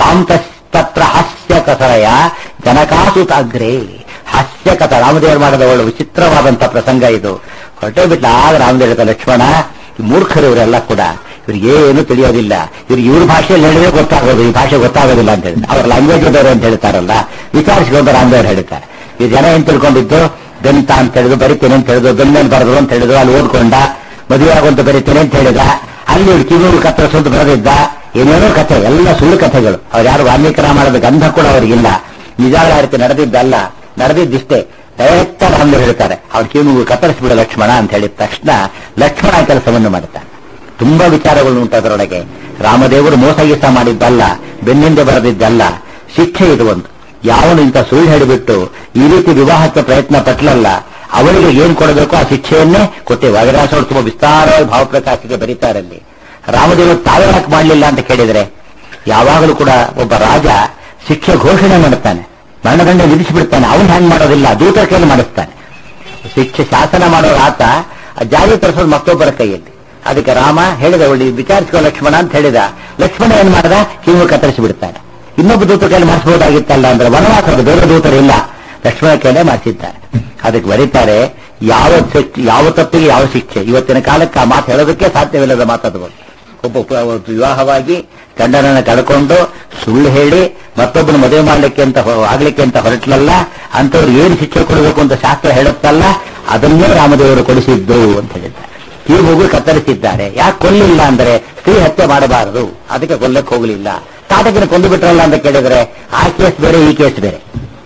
S1: ತಾಂತತ್ರ ಹಾಸ್ಯ ಕಸರಯ ಜನಕಾಸುತಾಗ್ರೇ ಹಾಸ್ಯ ಕಥ ರಾಮದೇವರು ಮಾಡಿದವಳು ವಿಚಿತ್ರವಾದಂತ ಪ್ರಸಂಗ ಇದು ಹೊರಟೇ ಬಿಟ್ಲ ಆಗ ರಾಮದೇವ ಲಕ್ಷ್ಮಣ ಈ ಮೂರ್ಖರು ಇವರೆಲ್ಲ ಕೂಡ ಇವ್ರಿಗೆ ಏನು ತಿಳಿಯೋದಿಲ್ಲ ಇವ್ರಿಗೆ ಇವ್ರ ಭಾಷೆಯಲ್ಲಿ ಹೇಳಿದ್ರೆ ಗೊತ್ತಾಗೋದು ಈ ಭಾಷೆ ಗೊತ್ತಾಗೋದಿಲ್ಲ ಅಂತ ಹೇಳಿ ಅವ್ರ ಲ್ಯಾಂಗ್ವೇಜ್ ಇದ್ದವರು ಅಂತ ಹೇಳ್ತಾರಲ್ಲ ವಿಚಾರಿಸಿಕೊಂಡು ರಾಮದೇವರು ಹೇಳ್ತಾರೆ ಈ ಜನ ಏನ್ ತಿಳ್ಕೊಂಡಿದ್ದು ಬೆಂತ ಅಂತ ಹೇಳಿದ್ರು ಬರಿತೇನೆ ಅಂತ ಹೇಳಿದ್ರು ಬೆನ್ಮೇಲೆ ಬರೆದ್ರು ಅಂತ ಹೇಳಿದ್ರು ಅಲ್ಲಿ ಓದ್ಕೊಂಡ ಮದುವೆ ಆಗುವಂತ ಬರಿತೇನೆ ಅಂತ ಹೇಳಿದ ಅಲ್ಲಿ ಇವ್ರು ಕಿವಿರು ಕತ್ತರಿಸೋದು ಬರೆದಿದ್ದ ಏನೇನೋ ಕಥೆ ಎಲ್ಲ ಸುಳ್ಳು ಕಥೆಗಳು ಅವ್ರು ಯಾರು ವಾಲ್ಮೀಕಿ ರಾಮಾಯಣದ ಗಂಧ ಕೂಡ ಅವರಿಗಿಲ್ಲ ನಿಜಾಳ ರೀತಿ ನಡೆದಿದ್ದಲ್ಲ ನಡೆದಿದ್ದಿಷ್ಟೇ ಡೈರೆಕ್ಟ್ ರಾಮದೇವ್ ಹೇಳ್ತಾರೆ ಅವ್ರ ಕಿವಿಗೂ ಕತ್ತರಿಸಿಬಿಡ ಲಕ್ಷ್ಮಣ ಅಂತ ಹೇಳಿದ ತಕ್ಷಣ ಲಕ್ಷ್ಮಣ ಆ ಕೆಲಸವನ್ನು ಮಾಡುತ್ತಾನೆ ತುಂಬಾ ವಿಚಾರಗಳು ಉಂಟು ಅದರೊಳಗೆ ರಾಮದೇವರು ಮೋಸ ಗೀಸ ಮಾಡಿದ್ದಲ್ಲ ಬೆನ್ನಿಂದ ಬರೆದಿದ್ದಲ್ಲ ಶಿಕ್ಷೆ ಇದು ಒಂದು ಯಾವನು ಇಂಥ ಸುಳ್ಳು ಹೇಳಿಬಿಟ್ಟು ಈ ರೀತಿ ವಿವಾಹಕ್ಕೆ ಪ್ರಯತ್ನ ಪಟ್ಲಲ್ಲ ಅವರಿಗೆ ಏನ್ ಕೊಡಬೇಕು ಆ ಶಿಕ್ಷೆಯನ್ನೇ ಕೊಟ್ಟೆ ವಾಗರಾಸವರು ತುಂಬಾ ವಿಸ್ತಾರವಾಗಿ ಭಾವಪ್ರಕಾಶಕ್ಕೆ ಬರೀತಾರಲ್ಲಿ ರಾಮದೇವರು ತಾವೇ ಯಾಕೆ ಮಾಡಲಿಲ್ಲ ಅಂತ ಕೇಳಿದ್ರೆ ಯಾವಾಗಲೂ ಕೂಡ ಒಬ್ಬ ರಾಜ ಶಿಕ್ಷೆ ಘೋಷಣೆ ಮಾಡುತ್ತಾನೆ ಮರಣದಂಡ ವಿಧಿಸಿಬಿಡ್ತಾನೆ ಅವನು ಹ್ಯಾಂಗ್ ಮಾಡೋದಿಲ್ಲ ದೂತರ ಕೈಯಲ್ಲಿ ಮಾಡಿಸ್ತಾನೆ ಶಿಕ್ಷೆ ಶಾಸನ ಮಾಡೋರು ಆತ ಆ ಜಾರಿ ತರಿಸೋದು ಮತ್ತೊಬ್ಬರ ಕೈಯಲ್ಲಿ ಅದಕ್ಕೆ ರಾಮ ಹೇಳಿದ ಒಳ್ಳೆ ವಿಚಾರಿಸ್ಕೋ ಲಕ್ಷ್ಮಣ ಅಂತ ಹೇಳಿದ ಲಕ್ಷ್ಮಣ ಏನ್ ಮಾಡಿದ ಕಿವಿ ಕತ್ತರಿಸಿ ಬಿಡ್ತಾನೆ ಇನ್ನೊಬ್ಬ ದೂತರ ಕೈಯಲ್ಲಿ ಮಾಡಿಸಬಹುದಾಗಿತ್ತಲ್ಲ ಅಂದ್ರೆ ವನವಾಸದ ಬೇರೆ ದೂತರು ಇಲ್ಲ ಲಕ್ಷ್ಮಣ ಕೈಲೇ ಮಾಡಿಸಿದ್ದಾರೆ ಅದಕ್ಕೆ ಬರೀತಾರೆ ಯಾವ ಶಿಕ್ಷೆ ಯಾವ ತಪ್ಪಿಗೆ ಯಾವ ಶಿಕ್ಷೆ ಇವತ್ತಿನ ಕಾಲಕ್ಕೆ ಆ ಮಾತು ಹೇಳೋದಕ್ಕೆ ಸಾಧ್ಯವಿಲ್ಲದ ಮಾತಾಡುವುದು ಒಬ್ಬ ಪ- ಒಬ್ಬ ವಿವಾಹವಾಗಿ ಗಂಡನನ್ನ ಕಳ್ಕೊಂಡು ಸುಳ್ಳು ಹೇಳಿ ಮತ್ತೊಬ್ಬನ ಮದುವೆ ಮಾಡ್ಲಿಕ್ಕೆ ಅಂತ ಹೊ- ಆಗ್ಲಿಕ್ಕೆ ಅಂತ ಹೊರಟ್ಲಲ್ಲ ಅಂತವ್ರು ಏನು ಶಿಕ್ಷೆ ಕೊಡಬೇಕು ಅಂತ ಶಾಸ್ತ್ರ ಹೇಳುತ್ತಲ್ಲ ಅದನ್ನೇ ರಾಮದೇವರು ಕೊಡಿಸಿದ್ದು ಅಂತ ಹೇಳಿದ್ದಾರೆ ಈ ಮಗು ಕತ್ತರಿಸಿದ್ದಾರೆ ಯಾಕೆ ಕೊಲ್ಲಿಲ್ಲ ಅಂದ್ರೆ ಸ್ತ್ರೀ ಹತ್ಯೆ ಮಾಡಬಾರದು ಅದಕ್ಕೆ ಕೊಲ್ಲಕ್ಕೆ ಹೋಗಲಿಲ್ಲ ತಾತಕಿನ ಕೊಂದು ಬಿಟ್ರಲ್ಲ ಅಂತ ಕೇಳಿದ್ರೆ ಆ ಕೇಸ್ ಬೇರೆ ಈ ಕೇಸ್ ಬೇರೆ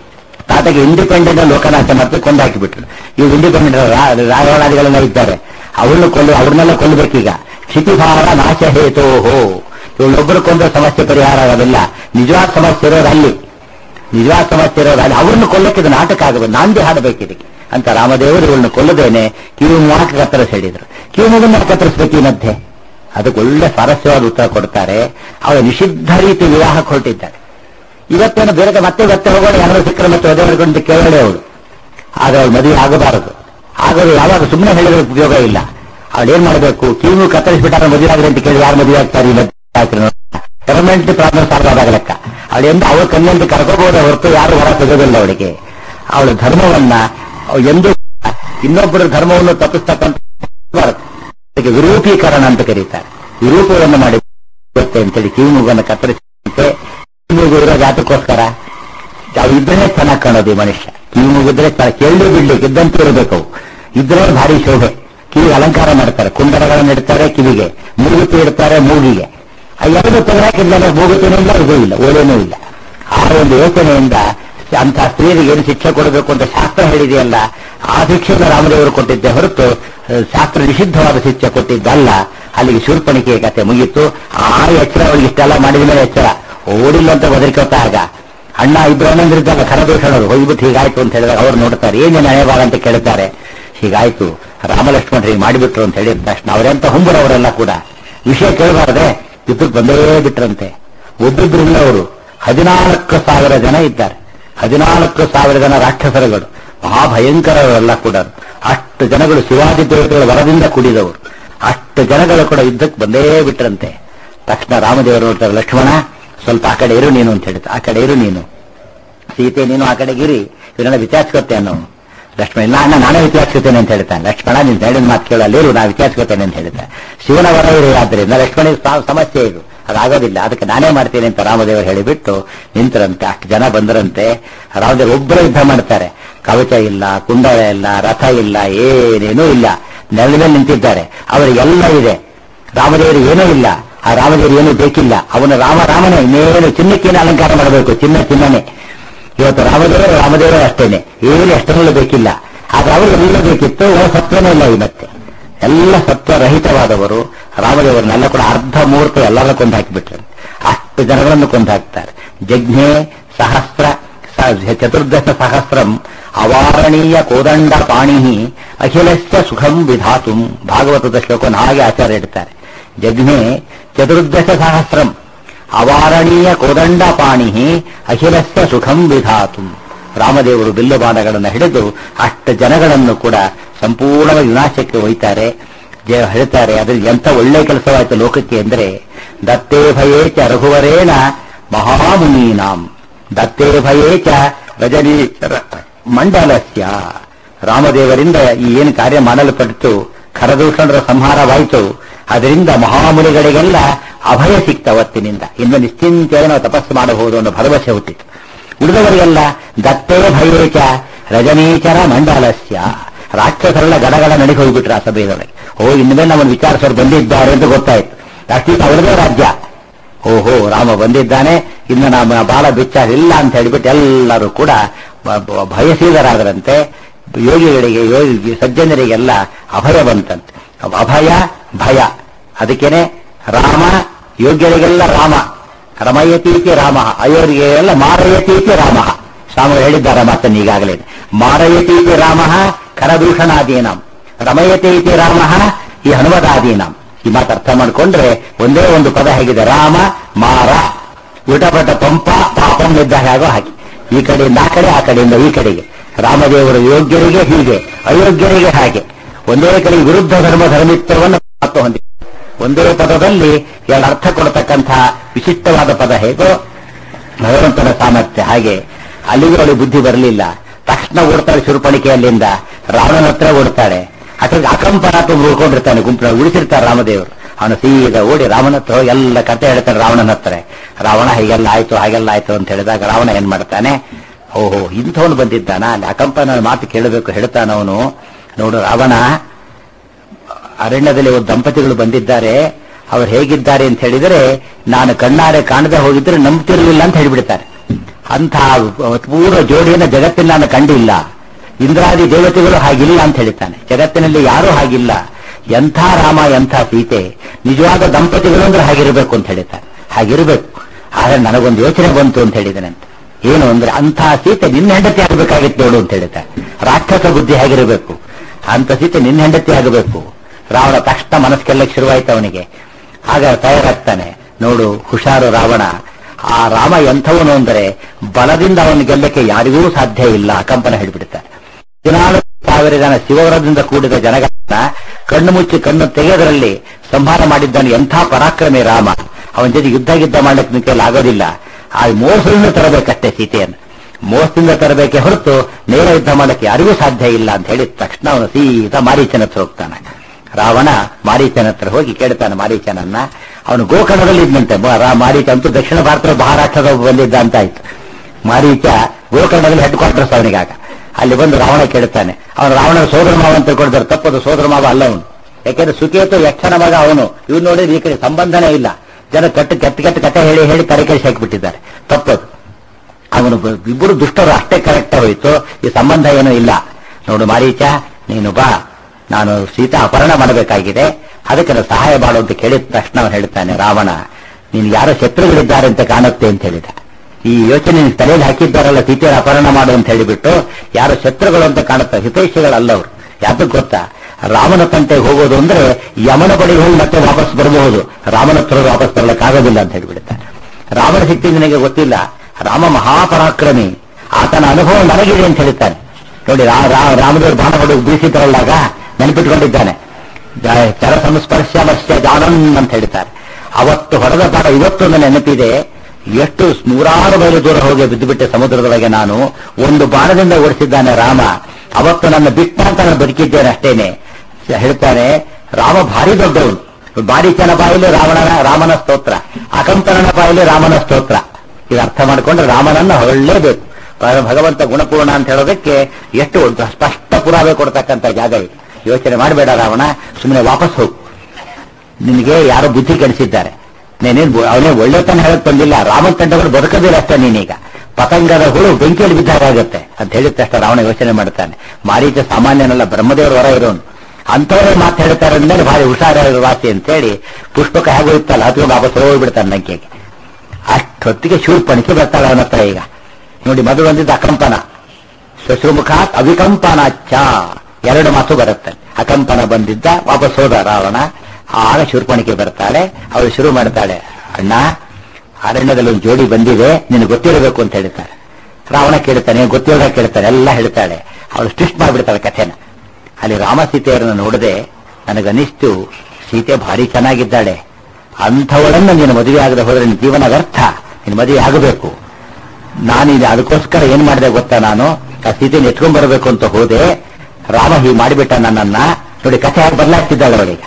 S1: ತಾತಗೆ ಇಂಡಿಪೆಂಡೆಂಟ್ ಲೋಕನಾಥ ಮತ್ತೆ ಕೊಂದು ಹಾಕಿಬಿಟ್ರು ಇವು ಇಂಡಿಪೆಂಡೆಂಟ್ ರಾಘವನಾದಿಗಳೆಲ್ಲ ಇದ್ದಾರೆ ಅವ್ರನ್ನ ಕೊಲ್ಲು ಅವ್ರನ್ನೆಲ್ಲ ಕೊಲ್ಲಬೇಕೀಗ ಕ್ಷಿತಿಭಾರ ನಾಶ ಹೇತೋ ಹೋ ಇವಳೊಬ್ಬರು ಕೊಂದ್ರೆ ಸಮಸ್ಯೆ ಪರಿಹಾರ ಆಗೋದಿಲ್ಲ ನಿಜವಾದ ಸಮಸ್ಯೆ ಇರೋದು ಅಲ್ಲಿ ನಿಜವಾದ ಸಮಸ್ಯೆ ಇರೋದು ಅಲ್ಲಿ ಅವ್ರನ್ನ ಕೊಲ್ಲಕ್ಕೆ ಇದು ನಾಟಕ ಆಗಬೇಕು ನಾಂದಿ ಹಾಡಬೇಕು ಇದಕ್ಕೆ ಅಂತ ರಾಮದೇವರು ಇವಳನ್ನ ಕೊಲ್ಲದೇನೆ ಕಿವಿ ಮೂವಕ್ಕೆ ಕತ್ತರಿಸಿ ಹೇಳಿದ್ರು ಕಿವಿ ಮೂಗನ್ನ ಕತ್ತರಿಸಬೇಕು ಈ ಮಧ್ಯೆ ಅದಕ್ಕೆ ಒಳ್ಳೆ ಸ್ವಾರಸ್ಯವಾದ ಉತ್ತರ ಕೊಡ್ತಾರೆ ಅವರು ನಿಷಿದ್ಧ ರೀತಿ ವಿವಾಹಕ್ಕೆ ಹೊರಟಿದ್ದಾರೆ ಇವತ್ತೇನು ಬೇರೆ ಮತ್ತೆ ಮತ್ತೆ ಹೋಗೋಣ ಯಾರು ಸಿಕ್ಕರೆ ಮತ್ತೆ ಒದೆವರೆಗೊಂಡು ಕೇಳಲೇ ಅವಳು ಆದ್ರೆ ಅವಳು ಮದುವೆ ಆಗಬಾರದು ಆಗೋದು ಯಾವಾಗ ಸುಮ್ಮನೆ ಹೇಳಿದ್ರೆ ಉಪಯೋಗ ಇಲ್ಲ ಅವಳು ಏನ್ ಮಾಡಬೇಕು ಕಿವಿ ಕತ್ತರಿಸ್ಬಿಟ್ಟಾರ ಮದುವೆ ಆಗ್ರಿ ಅಂತ ಕೇಳಿ ಯಾರು ಮದುವೆ ಆಗ್ತಾರೆ ಈ ಮಧ್ಯೆ ಪರ್ಮನೆಂಟ್ ಪ್ರಾಬ್ಲಮ್ ಸಾಲ್ವ್ ಆದಾಗ ಲೆಕ್ಕ ಅವಳೆಂದು ಅವಳ ಕಣ್ಣಿಂದ ಕರ್ಕೋಬಹುದೇ ಹೊರತು ಯಾರು ಹೊರ ತೆಗೆದಿಲ್ಲ ಅವಳಿಗೆ ಅವಳ ಧರ್ಮವನ್ನ ಅವ್ ಎಂದೂ ಇನ್ನೊಬ್ಬರ ಧರ್ಮವನ್ನು ತಪ್ಪಿಸ್ತಕ್ಕಂಥ ಅದಕ್ಕೆ ವಿರೂಪೀಕರಣ ಅಂತ ಕರೀತಾರೆ ವಿರೂಪವನ್ನು ಮಾಡಿ ಬರುತ್ತೆ ಅಂತೇಳಿ ಕಿವಿಮೂಗನ್ನು ಕತ್ತರಿಸಂತೆ ಕಿವಿಮೂಗು ಇರೋ ಜಾತಕ್ಕೋಸ್ಕರ ಅವು ಇದ್ರೆ ಚೆನ್ನಾಗಿ ಕಾಣೋದು ಈ ಮನುಷ್ಯ ಕಿವಿಮೂಗಿದ್ರೆ ಚೆನ್ನಾಗಿ ಕೇಳಿ ಬಿಡ್ಲಿಕ್ಕೆ ಇದ್ದಂತೆ ಇರಬೇಕು ಅವು ಇದ್ರೆ ಭಾರಿ ಶೋಭೆ ಕಿವಿಗೆ ಅಲಂಕಾರ ಮಾಡ್ತಾರೆ ಕುಂಡರಗಳನ್ನು ಇಡ್ತಾರೆ ಕಿವಿಗೆ ಮೂಗುತಿ ಇಡ್ತಾರೆ ಮೂಗಿಗೆ ಆ ಎರಡು ತೆಗೆದಾಕಿದ್ಮೇಲೆ ಮೂಗುತಿನೂ ಇಲ್ಲ ಇದು ಇಲ್ಲ ಓಲೇನೂ ಇಲ್ಲ ಆ ಒಂದು ಯೋಚನೆಯಿಂದ ಅಂತ ಸ್ತ್ರೀಯರಿಗೆ ಏನು ಶಿಕ್ಷೆ ಕೊಡಬೇಕು ಅಂತ ಶಾಸ್ತ್ರ ಹೇಳಿದೆಯಲ್ಲ ಆ ಶಿಕ್ಷೆಯನ್ನು ರಾಮದೇವರು ಕೊಟ್ಟಿದ್ದೆ ಹೊರತು ಅಹ್, ಶಾಸ್ತ್ರ ನಿಷಿದ್ಧವಾದ ಶಿಕ್ಷೆ ಕೊಟ್ಟಿದ್ದಲ್ಲ ಅಲ್ಲಿಗೆ ಶೂರ್ಪಣಿಕೆಯ ಕತೆ ಮುಗೀತು ಆ ಎಚ್ಚರ ಅವಳಿಗೆ ಇಷ್ಟೆಲ್ಲ ಮಾಡಿದ ಮೇಲೆ ಎಚ್ಚರ ಓಡಿಲ್ಲ ಅಂತ ಬದರಿಕೊತ್ತ ಆಗ ಅಣ್ಣ ಇಬ್ರು ಅಣ್ಣಂದಿರಿದ್ದಲ್ಲ ಖರದೂಷಣರು ಹೋಗ್ಬಿಟ್ಟು ಹೀಗಾಯ್ತು ಅಂತ ಹೇಳಿದಾಗ ಅವ್ರು ನೋಡ್ತಾರೆ ಏನೇನು ಹಣೆಬಾರ ಅಂತ ಕೇಳ್ತಾರೆ ಹೀಗಾಯ್ತು ರಾಮಲಕ್ಷ್ಮಣರು ಹೀಗೆ ಮಾಡಿಬಿಟ್ರು ಅಂತ ಹೇಳಿದ ತಕ್ಷಣ ಅವರೆಂತ ಹುಂಬರವರೆಲ್ಲ ಕೂಡ ವಿಷಯ ಕೇಳಬಾರದೆ ಯುದ್ಧಕ್ಕೆ ಬಂದೇ ಬಿಟ್ರಂತೆ ಒಬ್ಬಿಬ್ರು ಇಲ್ಲ ಅವರು ಹದಿನಾಲ್ಕು ಸಾವಿರ ಜನ ಇದ್ದಾರೆ ಹದಿನಾಲ್ಕು ಸಾವಿರ ಜನ ರಾಕ್ಷಸರುಗಳು ಮಹಾಭಯಂಕರರೆಲ್ಲ ಕೂಡ ಅಷ್ಟು ಜನಗಳು ಶಿವಾಜಿ ದೇವತೆಗಳ ವರದಿಂದ ಕೂಡಿದವರು ಅಷ್ಟು ಜನಗಳು ಕೂಡ ಯುದ್ಧಕ್ಕೆ ಬಂದೇ ಬಿಟ್ರಂತೆ ತಕ್ಷಣ ರಾಮದೇವರು ನೋಡ್ತಾರೆ ಲಕ್ಷ್ಮಣ ಸ್ವಲ್ಪ ಆ ಕಡೆ ಇರು ನೀನು ಅಂತ ಹೇಳಿದ ಆ ಕಡೆ ಇರು ನೀನು ಸೀತೆ ನೀನು ಆ ಕಡೆಗೆ ಇರಿ ಇವರೆಲ್ಲ ವಿಚಾರಿಸ್ಕೊತೆ ಅನ್ನೋ ಲಕ್ಷ್ಮಣ ಇಲ್ಲ ಅಣ್ಣ ನಾನೇ ವಿಚಾರಿಸ್ಕೊತೇನೆ ಅಂತ ಹೇಳ್ತಾನೆ ಲಕ್ಷ್ಮಣ ನೀನು ಹೇಳಿದ ಮಾತು ಕೇಳಲ್ಲಿರು ನಾ ವಿಚಾರಿಸ್ಕೊತೇನೆ ಅಂತ ಹೇಳಿದ ಶಿವನ ವರ ಇರು ಆದ್ರಿಂದ ಲಕ್ಷ್ಮಣಿಗೆ ಸಾ- ಸಮಸ್ಯೆ ಇದು ಅದಾಗೋದಿಲ್ಲ ಅದಕ್ಕೆ ನಾನೇ ಮಾಡ್ತೇನೆ ಅಂತ ರಾಮದೇವರು ಹೇಳಿಬಿಟ್ಟು ನಿಂತರಂತೆ ಅಷ್ಟು ಜನ ಬಂದರಂತೆ ರಾಮದೇವರು ಒಬ್ಬರು ಯುದ್ಧ ಮಾಡ್ತಾರೆ ಕವಚ ಇಲ್ಲ ಕುಂಡಲ ಇಲ್ಲ ರಥ ಇಲ್ಲ ಏನೇನೂ ಇಲ್ಲ ನೆಲದ ಮೇಲೆ ನಿಂತಿದ್ದಾರೆ ಅವರಿಗೆಲ್ಲ ಇದೆ ರಾಮದೇವರು ಏನೂ ಇಲ್ಲ ಆ ರಾಮದೇವರು ಏನೂ ಬೇಕಿಲ್ಲ ಅವನು ರಾಮ ರಾಮನೇ ಇನ್ನೇನು ಚಿನ್ನಕ್ಕೇನು ಅಲಂಕಾರ ಮಾಡಬೇಕು ಚಿನ್ನ ಚಿನ್ನನೇ ಇವತ್ತು ರಾಮದೇವರು ರಾಮದೇವರು ಅಷ್ಟೇನೆ ಏನು ಎಷ್ಟರಲ್ಲೂ ಬೇಕಿಲ್ಲ ಆದ್ರೆ ಅವರು ಎಲ್ಲ ಬೇಕಿತ್ತು ಓ ಸತ್ವನೇ ಇಲ್ಲ ಈ ಮತ್ತೆ ಎಲ್ಲ ಸತ್ವರಹಿತವಾದವರು ರಾಮದೇವರನ್ನೆಲ್ಲ ಕೂಡ ಅರ್ಧ ಮುಹೂರ್ತ ಎಲ್ಲರ ಕೊಂದು ಹಾಕಿಬಿಟ್ರು ಅಷ್ಟು ಜನಗಳನ್ನು ಕೊಂದು ಹಾಕ್ತಾರೆ ಜಜ್ಞೆ ಸಹಸ್ರ ಸ- ಚತುರ್ದಶ ಸಹಸ್ರಂ ಅವಾರಣೀಯ ಕೋದಂಡ ಪಾಣಿ ಅಖಿಲಸ್ಯ ಸುಖಂ ವಿಧಾತುಂ ಭಾಗವತದ ಶ್ಲೋಕವನ್ನು ಹಾಗೆ ಆಚಾರ್ಯ ಇಡ್ತಾರೆ ಜಜ್ಞೆ ಚತುರ್ದಶ ಸಹಸ್ರಂ ಅವಾರಣೀಯ ಕೋದಂಡ ಪಾಣಿ ಅಖಿಲಸ್ಯ ಸುಖಂ ವಿಧಾತು ರಾಮದೇವರು ಬಿಲ್ಲು ಬಾಣಗಳನ್ನು ಹಿಡಿದು ಅಷ್ಟು ಜನಗಳನ್ನು ಕೂಡ ಸಂಪೂರ್ಣವಾಗಿ ವಿನಾಶಕ್ಕೆ ಒಯ್ತಾರೆ ಜ- ಹೇಳ್ತಾರೆ ಅದ್ರ ಎಂತ ಒಳ್ಳೆ ಕೆಲಸವಾಯಿತು ಲೋಕಕ್ಕೆ ಅಂದ್ರೆ ದತ್ತೇ ಭಯೇ ಚ ರಘುವರೇಣ ಮಹಾಮುನೀನಾಂ ದತ್ತೇ ಭಯೇ ಚ ರಜನೀಚರ ಮಂಡಲಸ್ಯ ರಾಮದೇವರಿಂದ ಈ ಏನು ಕಾರ್ಯ ಮಾಡಲ್ಪಟ್ಟಿತು ಖರದೂಷಣರ ಸಂಹಾರವಾಯಿತು ಅದರಿಂದ ಮಹಾಮುನಿಗಳಿಗೆಲ್ಲ ಅಭಯ ಸಿಕ್ತ ಅವತ್ತಿನಿಂದ ಇನ್ನು ನಿಶ್ಚಿಂತೆಯಾಗಿ ನಾವು ತಪಸ್ಸು ಮಾಡಬಹುದು ಅನ್ನೋ ಭರವಸೆ ಹುಟ್ಟಿತು ಉಳಿದವರಿಗೆಲ್ಲ ದತ್ತೇ ಭಯೇಚ ರಜನೀಚರ ಮಂಡಲಸ್ಯ ರಾಕ್ಷಸರೆಲ್ಲ ಗಡಗಡ ನಡಿಗೆ ಹೋಗ್ಬಿಟ್ರು ಆ ಸಭೆಯೊಳಗೆ ಓ ಇನ್ಮೇಲೆ ನಮ್ಮನ್ನು ವಿಚಾರಿಸೋರು ಬಂದಿದ್ದಾರೆ ಅಂತ ಗೊತ್ತಾಯ್ತು ಅಷ್ಟೀತ ಅವರದೇ ರಾಜ್ಯ ಓಹೋ ರಾಮ ಬಂದಿದ್ದಾನೆ ಇನ್ನು ನಮ್ಮ ಬಾಲ ಬಿಚ್ಚಾರಿಲ್ಲ ಅಂತ ಹೇಳಿಬಿಟ್ಟು ಎಲ್ಲರೂ ಕೂಡ ಬ- ಬ- ಭಯಶೀಲರಾದರಂತೆ ಯೋಗಿಗಳಿಗೆ ಯೋಗಿ ಸಜ್ಜನರಿಗೆಲ್ಲ ಅಭಯ ಬಂತಂತೆ ಅಭಯ ಭಯ ಅದಕ್ಕೇನೆ ರಾಮ ಯೋಗ್ಯರಿಗೆಲ್ಲ ರಾಮ ರಮಯತೀತಿ ರಾಮ ಅಯೋರಿಗೆಲ್ಲ ಮಾರಯತೀತಿ ರಾಮ ಸ್ವಾಮಿಗಳು ಹೇಳಿದ್ದಾರೆ ಮಾತನ್ನು ಈಗಾಗಲೇ ಮಾರಯತೀತಿ ರಾಮ ಕರದೂಷಣಾದೀನಂ ರಮಯತೀತಿ ರಾಮ ಈ ಹನುಮದಾದೀನಂ ಈ ಮಾತು ಅರ್ಥ ಮಾಡಿಕೊಂಡ್ರೆ ಒಂದೇ ಒಂದು ಪದ ಹೇಗಿದೆ ರಾಮ ಮಾರ ಉಲ್ಟಪಟ್ಟ ಪಂಪ ಪಾಪಂ ಇದ್ದ ಹೇಗೋ ಹಾಗೆ ಈ ಕಡೆಯಿಂದ ಆ ಕಡೆ ಆ ಕಡೆಯಿಂದ ಈ ಕಡೆಗೆ ರಾಮದೇವರು ಯೋಗ್ಯರಿಗೆ ಹೀಗೆ ಅಯೋಗ್ಯರಿಗೆ ಹಾಗೆ ಒಂದೇ ಕಡೆ ವಿರುದ್ಧ ಧರ್ಮ ಧರ್ಮಿತ್ವವನ್ನು ಮಾತು ಹೊಂದಿ ಒಂದೇ ಪದದಲ್ಲಿ ಎರಡು ಅರ್ಥ ಕೊಡತಕ್ಕಂತಹ ವಿಶಿಷ್ಟವಾದ ಪದ ಹೇಗೋ ಭಗವಂತನ ಸಾಮರ್ಥ್ಯ ಹಾಗೆ ಅಲ್ಲಿಗೂ ಅವಳಿಗೆ ಬುದ್ಧಿ ಬರಲಿಲ್ಲ ತಕ್ಷಣ ಓಡ್ತಾಳೆ ಶುರುಪಣಿಕೆ ಅಲ್ಲಿಂದ ರಾವಣನ ಹತ್ರ ಓಡ್ತಾಳೆ ಅದ್ರ ಅಕಂಪನಾಥ ಉಳ್ಕೊಂಡಿರ್ತಾನೆ ಗುಂಪಿನ ಉಳಿಸಿರ್ತಾರೆ ರಾಮದೇವರು ಅವನು ಸೀದಾ ಓಡಿ ರಾಮನ ಹತ್ರ ಹೋಗಿ ಎಲ್ಲ ಕತೆ ಹೇಳ್ತಾನೆ ರಾವಣನ ಹತ್ರ ರಾವಣ ಹೀಗೆಲ್ಲ ಆಯ್ತು ಹಾಗೆಲ್ಲ ಆಯ್ತು ಅಂತ ಹೇಳಿದಾಗ ರಾವಣ ಏನ್ ಮಾಡ್ತಾನೆ ಓಹೋ ಇಂಥವನು ಬಂದಿದ್ದಾನ ಅಲ್ಲಿ ಅಕಂಪನ ಮಾತು ಕೇಳಬೇಕು ಹೇಳ್ತಾನವನು ನೋಡು ರಾವಣ ಅರಣ್ಯದಲ್ಲಿ ಒಂದು ದಂಪತಿಗಳು ಬಂದಿದ್ದಾರೆ ಅವರು ಹೇಗಿದ್ದಾರೆ ಅಂತ ಹೇಳಿದರೆ ನಾನು ಕಣ್ಣಾರೆ ಕಾಣದೆ ಹೋಗಿದ್ರೆ ನಂಬ್ತಿರ್ಲಿಲ್ಲ ಅಂತ ಹೇಳಿಬಿಡ್ತಾರೆ ಅಂಥ ಪೂರ್ವ ಜೋಡಿಯನ್ನು ಜಗತ್ತಿನ ನಾನು ಕಂಡಿಲ್ಲ ಇಂದ್ರಾದಿ ದೇವತೆಗಳು ಹಾಗಿಲ್ಲ ಅಂತ ಹೇಳ್ತಾನೆ ಜಗತ್ತಿನಲ್ಲಿ ಯಾರೂ ಹಾಗಿಲ್ಲ ಎಂಥ ರಾಮ ಎಂಥ ಸೀತೆ ನಿಜವಾದ ದಂಪತಿಗಳು ಅಂದ್ರೆ ಹಾಗಿರಬೇಕು ಅಂತ ಹೇಳ್ತಾರೆ ಹಾಗಿರಬೇಕು ಆದ್ರೆ ನನಗೊಂದು ಯೋಚನೆ ಬಂತು ಅಂತ ಹೇಳಿದನಂತೆ ಏನು ಅಂದ್ರೆ ಅಂಥ ಸೀತೆ ನಿನ್ನ ಹೆಂಡತಿ ಆಗಬೇಕಾಗಿತ್ತು ನೋಡು ಅಂತ ಹೇಳ್ತಾರೆ ರಾಕ್ಷಸ ಬುದ್ಧಿ ಹೇಗಿರಬೇಕು ಅಂತ ಸೀತೆ ನಿನ್ನ ಹೆಂಡತಿ ಆಗಬೇಕು ರಾವಣ ತಕ್ಷಣ ಮನಸ್ಸೆಲ್ಲಕ್ಕೆ ಶುರುವಾಯ್ತು ಅವನಿಗೆ ಆಗ ತಯಾರಾಗ್ತಾನೆ ನೋಡು ಹುಷಾರು ರಾವಣ ಆ ರಾಮ ಎಂಥವನು ಅಂದರೆ ಬಲದಿಂದ ಅವನು ಗೆಲ್ಲಕ್ಕೆ ಯಾರಿಗೂ ಸಾಧ್ಯ ಇಲ್ಲ ಕಂಪನ ಹಿಡಿಬಿಡ್ತಾನೆ ಹದಿನಾಲ್ಕು ಸಾವಿರ ಜನ ಶಿವವರದಿಂದ ಕೂಡಿದ ಜನಗಳನ್ನ ಕಣ್ಣು ಮುಚ್ಚಿ ಕಣ್ಣು ತೆಗೆದರಲ್ಲಿ ಸಂಹಾರ ಮಾಡಿದ್ದಾನೆ ಎಂಥ ಪರಾಕ್ರಮಿ ರಾಮ ಅವನ ಜೊತೆ ಯುದ್ಧ ಗಿದ್ದ ಮಾಡಲಿಕ್ಕೆ ನಿಂತಲ್ಲಿ ಆಗೋದಿಲ್ಲ ಆ ಮೋಸದಿಂದ ತರಬೇಕಷ್ಟೇ ಸೀತೆಯನ್ನು ಮೋಸದಿಂದ ತರಬೇಕೆ ಹೊರತು ನೇರ ಯುದ್ಧ ಮಾಡಕ್ಕೆ ಯಾರಿಗೂ ಸಾಧ್ಯ ಇಲ್ಲ ಅಂತ ಹೇಳಿದ ತಕ್ಷಣ ಅವನು ಸೀದಾ ಮಾರೀಚನ ಹತ್ರ ಹೋಗ್ತಾನೆ ರಾವಣ ಮಾರೀಚನ ಹತ್ರ ಹೋಗಿ ಕೇಳ್ತಾನೆ ಮಾರೀಚನನ್ನ ಅವನು ಗೋಕರ್ಣದಲ್ಲಿ ಇದ್ದಂತೆ ಬ- ರಾ- ಮಾರೀಚ ಅಂತೂ ದಕ್ಷಿಣ ಭಾರತದ ಮಹಾರಾಷ್ಟ್ರದ ಬಂದಿದ್ದ ಅಂತ ಆಯ್ತು ಮಾರೀಚ ಗೋಕರ್ಣದಲ್ಲಿ ಹೆಡ್ ಕ್ವಾರ್ಟರ್ಸ್ ಅವನಿಗಾಗ ಅಲ್ಲಿ ಬಂದು ರಾವಣ ಕೇಳ್ತಾನೆ ಅವನು ರಾವಣನ ಸೋದರ ಮಾವ ಅಂತ ತಿಳ್ಕೊಳ್ತಾರೆ ತಪ್ಪದು ಸೋದರ ಮಾವ ಅಲ್ಲ ಅವನು ಯಾಕೆಂದ್ರೆ ಸುಖೇತು ಯಕ್ಷನ ಮಗ ಅವನು ಇವ್ನು ನೋಡಿದ್ರೆ ಈ ಕಡೆ ಸಂಬಂಧನೇ ಇಲ್ಲ ಜನ ಕಟ್ಟು ಕೆಟ್ಟ ಕೆಟ್ಟ ಕಥೆ ಹೇಳಿ ಹೇಳಿ ತಲೆ ಕೆಡಿಸಿ ಹಾಕಿಬಿಟ್ಟಿದ್ದಾರೆ ತಪ್ಪದು ಅವನು ಬ- ಇಬ್ಬರು ದುಷ್ಟರು ಅಷ್ಟೇ ಕರೆಕ್ಟ್ ಹೋಯ್ತು ಈ ಸಂಬಂಧ ಏನೂ ಇಲ್ಲ ನೋಡು ಮಾರೀಚ ನೀನು ಬಾ ನಾನು ಸೀತಾ ಅಪಹರಣ ಮಾಡಬೇಕಾಗಿದೆ ಅದಕ್ಕೆ ನಾನು ಸಹಾಯ ಮಾಡು ಅಂತ ಕೇಳಿದ ತಕ್ಷಣ ಅವನು ಹೇಳ್ತಾನೆ ರಾವಣ ನೀನು ಯಾರೋ ಶತ್ರುಗಳಿದ್ದಾರೆ ಅಂತ ಕಾಣುತ್ತೆ ಅಂತ ಹೇಳಿದ ಈ ಯೋಚನೆ ನಿನ್ ತಲೆಯಲ್ಲಿ ಹಾಕಿದ್ದಾರಲ್ಲ ಸೀತೆಯ ಅಪಹರಣ ಮಾಡು ಅಂತ ಹೇಳಿಬಿಟ್ಟು ಯಾರೋ ಶತ್ರುಗಳು ಅಂತ ಕಾಣುತ್ತೆ ಹಿತೈಷಿಗಳಲ್ಲ ಅವರು ಯಾತಕ್ಕೆ ಗೊತ್ತಾ ರಾಮನ ತಂಟೆಗೆ ಹೋಗೋದು ಅಂದ್ರೆ ಯಮನ ಬಳಿಗೆ ಹೋಗಿ ಮತ್ತೆ ವಾಪಸ್ ಬರಬಹುದು ರಾಮನ ಹತ್ರ ವಾಪಸ್ ಬರಲಿಕ್ಕಾಗೋದಿಲ್ಲ ಅಂತ ಹೇಳಿಬಿಡ್ತಾನೆ ರಾಮನ ಶಕ್ತಿ ನಿನಗೆ ಗೊತ್ತಿಲ್ಲ ರಾಮ ಮಹಾಪರಾಕ್ರಮಿ ಆತನ ಅನುಭವ ನನಗಿದೆ ಅಂತ ಹೇಳ್ತಾನೆ ನೋಡಿ ರಾ- ರಾ- ರಾಮದೇವರು ಬಾಣ ಹೊಡೆದು ಬೀಸಿದ್ರಲ್ಲಾಗ ನೆನಪಿಟ್ಕೊಂಡಿದ್ದಾನೆ ಜ- ಚರ ಸಂಸ್ಪರ್ಶ ಮತ್ಸ್ಯ ಜಾನನ್ ಅಂತ ಹೇಳ್ತಾರೆ ಅವತ್ತು ಹೊಡೆದ ಬಾಣ ಇವತ್ತು ನನ್ನ ನೆನಪಿದೆ ಎಷ್ಟು ನೂರಾರು ಮೈಲು ದೂರ ಹೋಗಿ ಬಿದ್ದುಬಿಟ್ಟೆ ಸಮುದ್ರದೊಳಗೆ ನಾನು ಒಂದು ಬಾಣದಿಂದ ಓಡಿಸಿದ್ದಾನೆ ರಾಮ ಅವತ್ತು ನನ್ನ ಬಿಟ್ಟ ಅಂತ ನಾನು ಬದುಕಿದ್ದೇನೆ ಅಷ್ಟೇನೆ ಹೇಳ್ತಾನೆ ರಾಮ ಭಾರಿ ದೊಡ್ಡವನು ಬಾರಿಚನ ಬಾಯಲ್ಲಿ ರಾವಣನ ರಾಮನ ಸ್ತೋತ್ರ ಅಕಂಪನನ ಬಾಯಲ್ಲಿ ರಾಮನ ಸ್ತೋತ್ರ ಇದು ಅರ್ಥ ಮಾಡಿಕೊಂಡ್ರೆ ರಾಮನನ್ನ ಹೊಳ್ಳೇಬೇಕು ಭಗವಂತ ಗುಣಪೂರ್ಣ ಅಂತ ಹೇಳೋದಕ್ಕೆ ಎಷ್ಟು ಒಂದು ಸ್ಪಷ್ಟ ಪುರಾವೆ ಕೊಡ್ತಕ್ಕಂಥ ಜಾಗ ಇದು ಯೋಚನೆ ಮಾಡಬೇಡ ರಾವಣ ಸುಮ್ಮನೆ ವಾಪಸ್ ಹೋಗು ನಿನಗೆ ಯಾರೋ ಬುದ್ಧಿ ಕೆಡಿಸಿದ್ದಾರೆ ನೀನೇನ್ ಬು- ಅವನೇ ಒಳ್ಳೆತನ ಹೇಳಕ್ ಬಂದಿಲ್ಲ ರಾಮನ್ ಕಂಡವರು ಬದುಕದಿಲ್ಲ ಅಷ್ಟೇ ನೀನೀಗ ಪತಂಗದ ಹುಳು ಬೆಂಕಿಯಲ್ಲಿ ಬಿದ್ದಾಗುತ್ತೆ ಅಂತ ಹೇಳಿದ ತಕ್ಷಣ ರಾವಣ ಯೋಚನೆ ಮಾಡ್ತಾನೆ ಮಾರೀಚ ಸಾಮಾನ್ಯನಲ್ಲ ಬ್ರಹ್ಮದೇವರು ಹೊರ ಇರೋನು ಅಂತವರೇ ಮಾತು ಹೇಳ್ತಾರೆ ಅಂದ್ಮೇಲೆ ಭಾರಿ ಹುಷಾರಾಗಿರೋ ವಾಸಿ ಅಂತೇಳಿ ಪುಷ್ಪಕ ಹೇಗೆ ಹೋಗ್ತಲ್ಲ ಹತ್ಕೊಂಡು ವಾಪಸ್ ಹೋಗ್ಬಿಡ್ತಾನೆ ಲಂಕೆಗೆ ಅಷ್ಟೊತ್ತಿಗೆ ಶೂರ್ಪಣಿಕೆ ಬರ್ತಾಳೆ ಅವನ ಹತ್ರ ಈಗ ನೋಡಿ ಮೊದಲು ಬಂದಿದ್ದ ಅಕಂಪನ ಶ್ವಶ್ರುಮುಖಾತ್ ಅವಿಕಂಪನಾಚ್ಚ ಎರಡು ಮಾತು ಬರುತ್ತೆ ಅಕಂಪನ ಬಂದಿದ್ದ ವಾಪಸ್ ಹೋದ ರಾವಣ ಆಗ ಶೂರ್ಪಣಿಕೆ ಬರ್ತಾಳೆ ಅವಳು ಶುರು ಮಾಡ್ತಾಳೆ ಅಣ್ಣ ಅರಣ್ಯದಲ್ಲಿ ಒಂದು ಜೋಡಿ ಬಂದಿದೆ ನಿನಗೆ ಗೊತ್ತಿರಬೇಕು ಅಂತ ಹೇಳ್ತಾರೆ ರಾವಣ ಕೇಳ್ತಾನೆ ಗೊತ್ತಿರೋದ ಕೇಳ್ತಾನೆ ಎಲ್ಲ ಹೇಳ್ತಾಳೆ ಅವಳು ಸ್ಟಿಸ್ಟ್ ಮಾಡಿಬಿಡ್ತಾಳೆ ಕಥೆನ ಅಲ್ಲಿ ರಾಮ ಸೀತೆಯರನ್ನು ನೋಡದೆ ನನಗನಿಸ್ತು ಸೀತೆ ಭಾರಿ ಚೆನ್ನಾಗಿದ್ದಾಳೆ ಅಂಥವಳನ್ನು ನೀನು ಮದುವೆ ಆಗದೆ ಹೋದ್ರೆ ನಿನ್ನ ಜೀವನ ವ್ಯರ್ಥ ನೀನು ಮದುವೆ ಆಗಬೇಕು ನಾನೀಗ ಅದಕ್ಕೋಸ್ಕರ ಏನ್ ಮಾಡಿದೆ ಗೊತ್ತಾ ನಾನು ಆ ಸೀತೆಯನ್ನು ಎತ್ಕೊಂಡ್ ಬರಬೇಕು ಅಂತ ಹೋದೆ ರಾಮ ಹೀಗೆ ಮಾಡಿಬಿಟ್ಟ ನನ್ನನ್ನ ನೋಡಿ ಕಥೆ ಯಾಕೆ ಬದಲಾಗ್ತಿದ್ದಾಳೆ ಅವಳಿಗೆ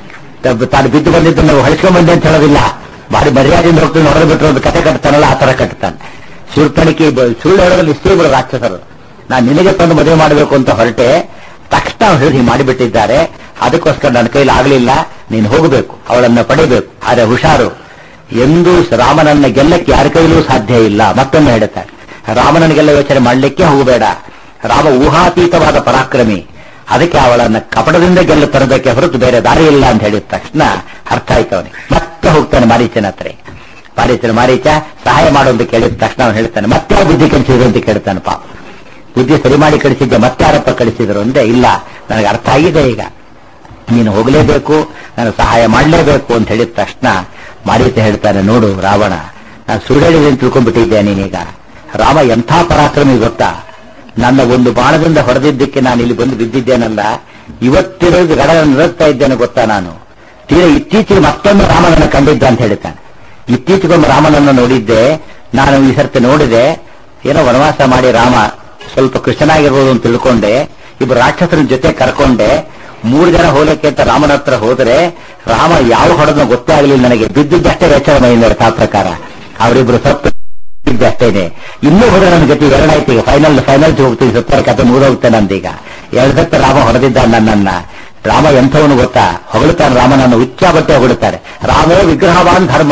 S1: ತ- ತಾನು ಬಿದ್ದು ಬಂದಿದ್ದು ನಾವು ಹಳಿಸ್ಕೊಂಡ್ ಬಂದೆ ಅಂತ ಹೇಳೋದಿಲ್ಲ ಭಾರಿ ಮರ್ಯಾದೆಯಿಂದ ಹೋಗ್ತೀನಿ ಹೊಡೆದು ಬಿಟ್ಟರು ಒಂದು ಕಥೆ ಕಟ್ತಾನಲ್ಲ ಆ ತರ ಕಟ್ತಾನೆ ಸುಳ್ತಣಿಕೆ ಬ- ಸುಳ್ಳು ಹೇಳೋದ್ರಲ್ಲಿ ಇಷ್ಟೇ ಇಬ್ಬರು ರಾಕ್ಷಸರು ನಾನು ನಿನಗೆ ತಂದು ಮದುವೆ ಮಾಡಬೇಕು ಅಂತ ಹೊರಟೆ ತಕ್ಷಣ ಅವ್ರು ಹೇಳಿ ಹೀಗೆ ಮಾಡಿಬಿಟ್ಟಿದ್ದಾರೆ ಅದಕ್ಕೋಸ್ಕರ ನನ್ನ ಕೈಲಿ ಆಗಲಿಲ್ಲ ನೀನು ಹೋಗಬೇಕು ಅವಳನ್ನ ಪಡಿಬೇಕು ಆದ್ರೆ ಹುಷಾರು ಎಂದೂ ರಾಮನನ್ನ ಗೆಲ್ಲಕ್ಕೆ ಯಾರ ಕೈಲೂ ಸಾಧ್ಯ ಇಲ್ಲ ಮತ್ತೊಮ್ಮೆ ಹೇಳ್ತಾರೆ ರಾಮನನ್ನೆಲ್ಲ ಯೋಚನೆ ಮಾಡಲಿಕ್ಕೆ ಹೋಗಬೇಡ ರಾಮ ಊಹಾತೀತವಾದ ಪರಾಕ್ರಮಿ ಅದಕ್ಕೆ ಅವಳನ್ನ ಕಪಟದಿಂದ ಗೆಲ್ಲು ತರಬೇಕೆ ಹೊರತು ಬೇರೆ ದಾರಿ ಇಲ್ಲ ಅಂತ ಹೇಳಿದ ತಕ್ಷಣ ಅರ್ಥ ಆಯ್ತು ಅವನಿಗೆ ಮತ್ತೆ ಹೋಗ್ತಾನೆ ಮಾರೀಚನ ಹತ್ರ ಮಾರೀಚನ ಮಾರೀಚ ಸಹಾಯ ಮಾಡು ಅಂತ ಕೇಳಿದ ತಕ್ಷಣ ಅವನು ಹೇಳ್ತಾನೆ ಮತ್ತೆ ಯಾವ ಬುದ್ಧಿ ಕಲಿಸಿದ್ರು ಅಂತ ಕೇಳ್ತಾನೆ ಪಾಪ ಬುದ್ಧಿ ಸರಿ ಮಾಡಿ ಕಳಿಸಿದ್ದೆ ಮತ್ತೆ ಯಾರಪ್ಪ ಕಳಿಸಿದ್ರು ಅಂದೆ ಇಲ್ಲ ನನಗೆ ಅರ್ಥ ಆಗಿದೆ ಈಗ ನೀನು ಹೋಗಲೇಬೇಕು ನಾನು ಸಹಾಯ ಮಾಡಲೇಬೇಕು ಅಂತ ಹೇಳಿದ ತಕ್ಷಣ ಮಾರೀತ ಹೇಳ್ತಾನೆ ನೋಡು ರಾವಣ ನಾನು ಸುಳ್ಳು ಹೇಳಿದೆ ಅಂತ ತಿಳ್ಕೊಂಡ್ಬಿಟ್ಟಿದ್ದೆ ನೀನೀಗ ರಾಮ ಎಂಥ ಪರಾಕ್ರಮಿ ಗೊತ್ತಾ ನನ್ನ ಒಂದು ಬಾಣದಿಂದ ಹೊಡೆದಿದ್ದಕ್ಕೆ ನಾನು ಇಲ್ಲಿ ಬಂದು ಬಿದ್ದಿದ್ದೇನಲ್ಲ ಇವತ್ತಿರೋದು ಗಡ ನಡೆಸ್ತಾ ಇದ್ದೇನೆ ಗೊತ್ತಾ ನಾನು ತೀರಾ ಇತ್ತೀಚೆಗೆ ಮತ್ತೊಮ್ಮೆ ರಾಮನನ್ನು ಕಂಡಿದ್ದ ಅಂತ ಹೇಳ್ತಾನೆ ಇತ್ತೀಚೆಗೊಮ್ಮೆ ರಾಮನನ್ನು ನೋಡಿದ್ದೆ ನಾನು ಈ ಸರ್ತಿ ನೋಡಿದೆ ಏನೋ ವನವಾಸ ಮಾಡಿ ರಾಮ ಸ್ವಲ್ಪ ಕೃಷ್ಣನಾಗಿರ್ಬೋದು ಅಂತ ತಿಳ್ಕೊಂಡೆ ಇಬ್ಬರು ರಾಕ್ಷಸರ ಜೊತೆ ಕರ್ಕೊಂಡೆ ಮೂರು ಜನ ಹೋಲಕ್ಕೆ ಅಂತ ರಾಮನ ಹತ್ರ ಹೋದರೆ ರಾಮ ಯಾವ ಹೊಡೆದ ಗೊತ್ತೇ ಆಗಲಿಲ್ಲ ನನಗೆ ಬಿದ್ದಿದ್ದಷ್ಟೇ ವೆಚ್ಚ ಮೈಯಿಂದ ಆ ಪ್ರಕಾರ ಅವರಿಬ್ರು ಸತ್ತು ಅಷ್ಟೇನೆ ಇನ್ನೂ ಹೋದ್ರೆ ನನ್ನ ಗತಿ ಎರಡಾಯ್ತು ಈಗ ಫೈನಲ್ ಫೈನಲ್ ಹೋಗ್ತೀನಿ ಸತ್ತರ ಕತೆ ಮುಗಿದೋಗ್ತೇನೆ ಅಂತೀಗ ಎರಡು ಸತ್ತ ರಾಮ ಹೊಡೆದಿದ್ದ ನನ್ನನ್ನ ರಾಮ ಎಂಥವನು ಗೊತ್ತಾ ಹೊಗಳುತ್ತಾನೆ ರಾಮನನ್ನು ಉಚ್ಚ ಬಟ್ಟೆ ಹೊಗಳುತ್ತಾರೆ ರಾಮೋ ವಿಗ್ರಹವಾನ್ ಧರ್ಮ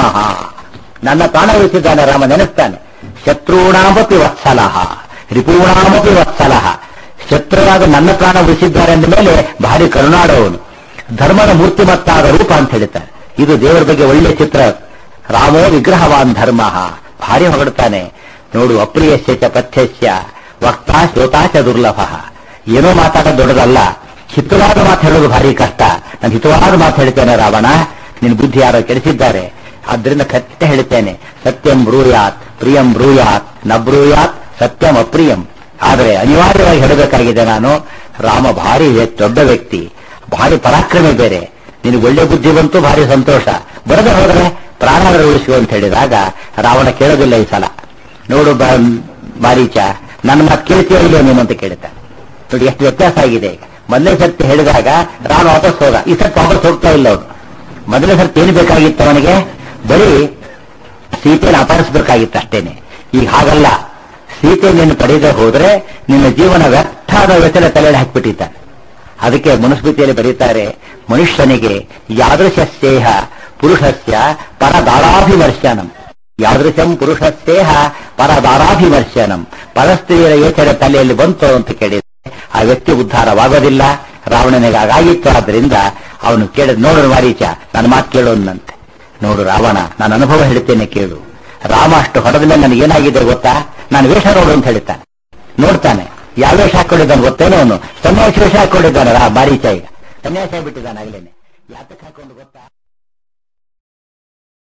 S1: ನನ್ನ ಪ್ರಾಣ ಉಳಿಸಿದ್ದಾನೆ ರಾಮ ನೆನೆಸ್ತಾನೆ ಶತ್ರುಣಾಮಪಿ ವತ್ಸಲಹ ರಿಪೂಣಾಮಪಿ ವತ್ಸಲಹ ಶತ್ರುವಾದ ನನ್ನ ಪ್ರಾಣ ಉಳಿಸಿದ್ದಾರೆ ಅಂದ ಮೇಲೆ ಭಾರಿ ಕರುಣಾಡವನು ಧರ್ಮದ ಮೂರ್ತಿಮತ್ತಾದ ರೂಪ ಅಂತ ಹೇಳ್ತಾರೆ ಇದು ದೇವರ ಬಗ್ಗೆ ಒಳ್ಳೆ ಚಿತ್ರ ರಾಮೋ ವಿಗ್ರಹವಾನ್ ಧರ್ಮ ಭಾರಿ ಹೊಗಡ್ತಾನೆ ನೋಡು ಅಪ್ರಿಯಸ್ಯ ಚ ಪಥ್ಯಸ್ಯ ವಕ್ತಾ ಶ್ರೋತಾ ಚ ದುರ್ಲಭ ಏನೋ ಮಾತಾಡೋದು ದೊಡ್ಡದಲ್ಲ ಹಿತವಾದ ಮಾತು ಹೇಳೋದು ಭಾರಿ ಕಷ್ಟ ನಾನು ಹಿತವಾದ ಮಾತು ಹೇಳ್ತೇನೆ ರಾವಣ ನಿನ್ನ ಬುದ್ಧಿ ಯಾರೋ ಕೆಡಿಸಿದ್ದಾರೆ ಆದ್ರಿಂದ ಕತ್ತೆ ಹೇಳ್ತೇನೆ ಸತ್ಯಂ ಬ್ರೂಯಾತ್ ಪ್ರಿಯಂ ಬ್ರೂಯಾತ್ ನ ಬ್ರೂಯಾತ್ ಸತ್ಯಂ ಅಪ್ರಿಯಂ ಆದರೆ ಅನಿವಾರ್ಯವಾಗಿ ಹೇಳಬೇಕಾಗಿದೆ ನಾನು ರಾಮ ಭಾರಿ ವ್ಯ- ದೊಡ್ಡ ವ್ಯಕ್ತಿ ಭಾರಿ ಪರಾಕ್ರಮಿ ಬೇರೆ ನಿನಗೆ ಒಳ್ಳೆ ಬುದ್ಧಿ ಬಂತು ಭಾರಿ ಸಂತೋಷ ಬರದೆ ಹೋದ್ರೆ ಪ್ರಾಣಾದರೂ ಉಳಿಸು ಅಂತ ಹೇಳಿದಾಗ ರಾವಣ ಕೇಳೋದಿಲ್ಲ ಈ ಸಲ ನೋಡು ಬ- ಮಾರೀಚ ನನ್ನ ಮಾತು ಕೇಳ್ತೀಯ ಇಲ್ಲೋ ನೀನು ಅಂತ ಕೇಳ್ತಾನೆ ನೋಡಿ ಎಷ್ಟು ವ್ಯತ್ಯಾಸ ಆಗಿದೆ ಈಗ ಮೊದಲನೇ ಸರ್ತಿ ಹೇಳಿದಾಗ ರಾಮ ವಾಪಸ್ ಹೋದ ಈ ಸರ್ತಿ ವಾಪಸ್ ಹೋಗ್ತಾ ಇಲ್ಲ ಅವನು ಮೊದಲನೇ ಸರ್ತಿ ಏನು ಬೇಕಾಗಿತ್ತು ಅವನಿಗೆ ಬರೀ ಸೀತೆಯನ್ನು ಅಪಹರಿಸಬೇಕಾಗಿತ್ತು ಅಷ್ಟೇನೆ ಈಗ ಹಾಗಲ್ಲ ಸೀತೆ ನೀನು ಪಡೆಯದೆ ಹೋದ್ರೆ ನಿನ್ನ ಜೀವನ ವ್ಯರ್ಥಾದ ವ್ಯಸನ ತಲೆಯಲ್ಲಿ ಹಾಕಿಬಿಟ್ಟಿದ್ದಾನೆ ಅದಕ್ಕೆ ಮನುಸ್ಮೃತಿಯಲ್ಲಿ ಬರೀತಾರೆ ಮನುಷ್ಯನಿಗೆ ಯಾದೃಶ ಸ್ನೇಹ ಪುರುಷಸ್ಯ ಪರದಾರಾಭಿಮರ್ಶನಂ ಯಾದೃಶಂ ಪುರುಷಸ್ನೇಹ ಪರದಾರಾಭಿಮರ್ಶನಂ ಪರಸ್ತ್ರೀಯರ ಯೋಚನೆ ತಲೆಯಲ್ಲಿ ಬಂತು ಅಂತ ಕೇಳಿದ್ರೆ ಆ ವ್ಯಕ್ತಿ ಉದ್ಧಾರವಾಗೋದಿಲ್ಲ ರಾವಣನಿಗೆ ಹಾಗಾಗಿತ್ತು ಆದ್ರಿಂದ ಅವನು ಕೇಳಿದ ನೋಡು ಮಾರೀಚ ನನ್ನ ಮಾತು ಕೇಳೋನಂತೆ ನೋಡು ರಾವಣ ನಾನು ಅನುಭವ ಹೇಳ್ತೇನೆ ಕೇಳು ರಾಮ ಅಷ್ಟು ಹೊಡೆದ ಮೇಲೆ ನನಗೇನಾಗಿದೆ ಗೊತ್ತಾ ನಾನು ವೇಷ ನೋಡು ಅಂತ ಹೇಳ್ತಾನೆ ನೋಡ್ತಾನೆ ಯಾವ ವೇಷ ಹಾಕೊಂಡಿದ್ದಾನೆ ಗೊತ್ತೇನೋ ಅವನು ಸನ್ಯಾಸಿ ವೇಷ ಹಾಕೊಂಡಿದ್ದಾನೆ ರಾ ಮಾರೀಚ ಈಗ ಸನ್ಯಾಸಿ ಆಗ್ಬಿಟ್ಟಿದ್ದಾನೆ ಆಗ್ಲೇನೆ ಯಾತಕ್ಕೆ ಹಾಕೊಂಡು ಗೊತ್ತಾ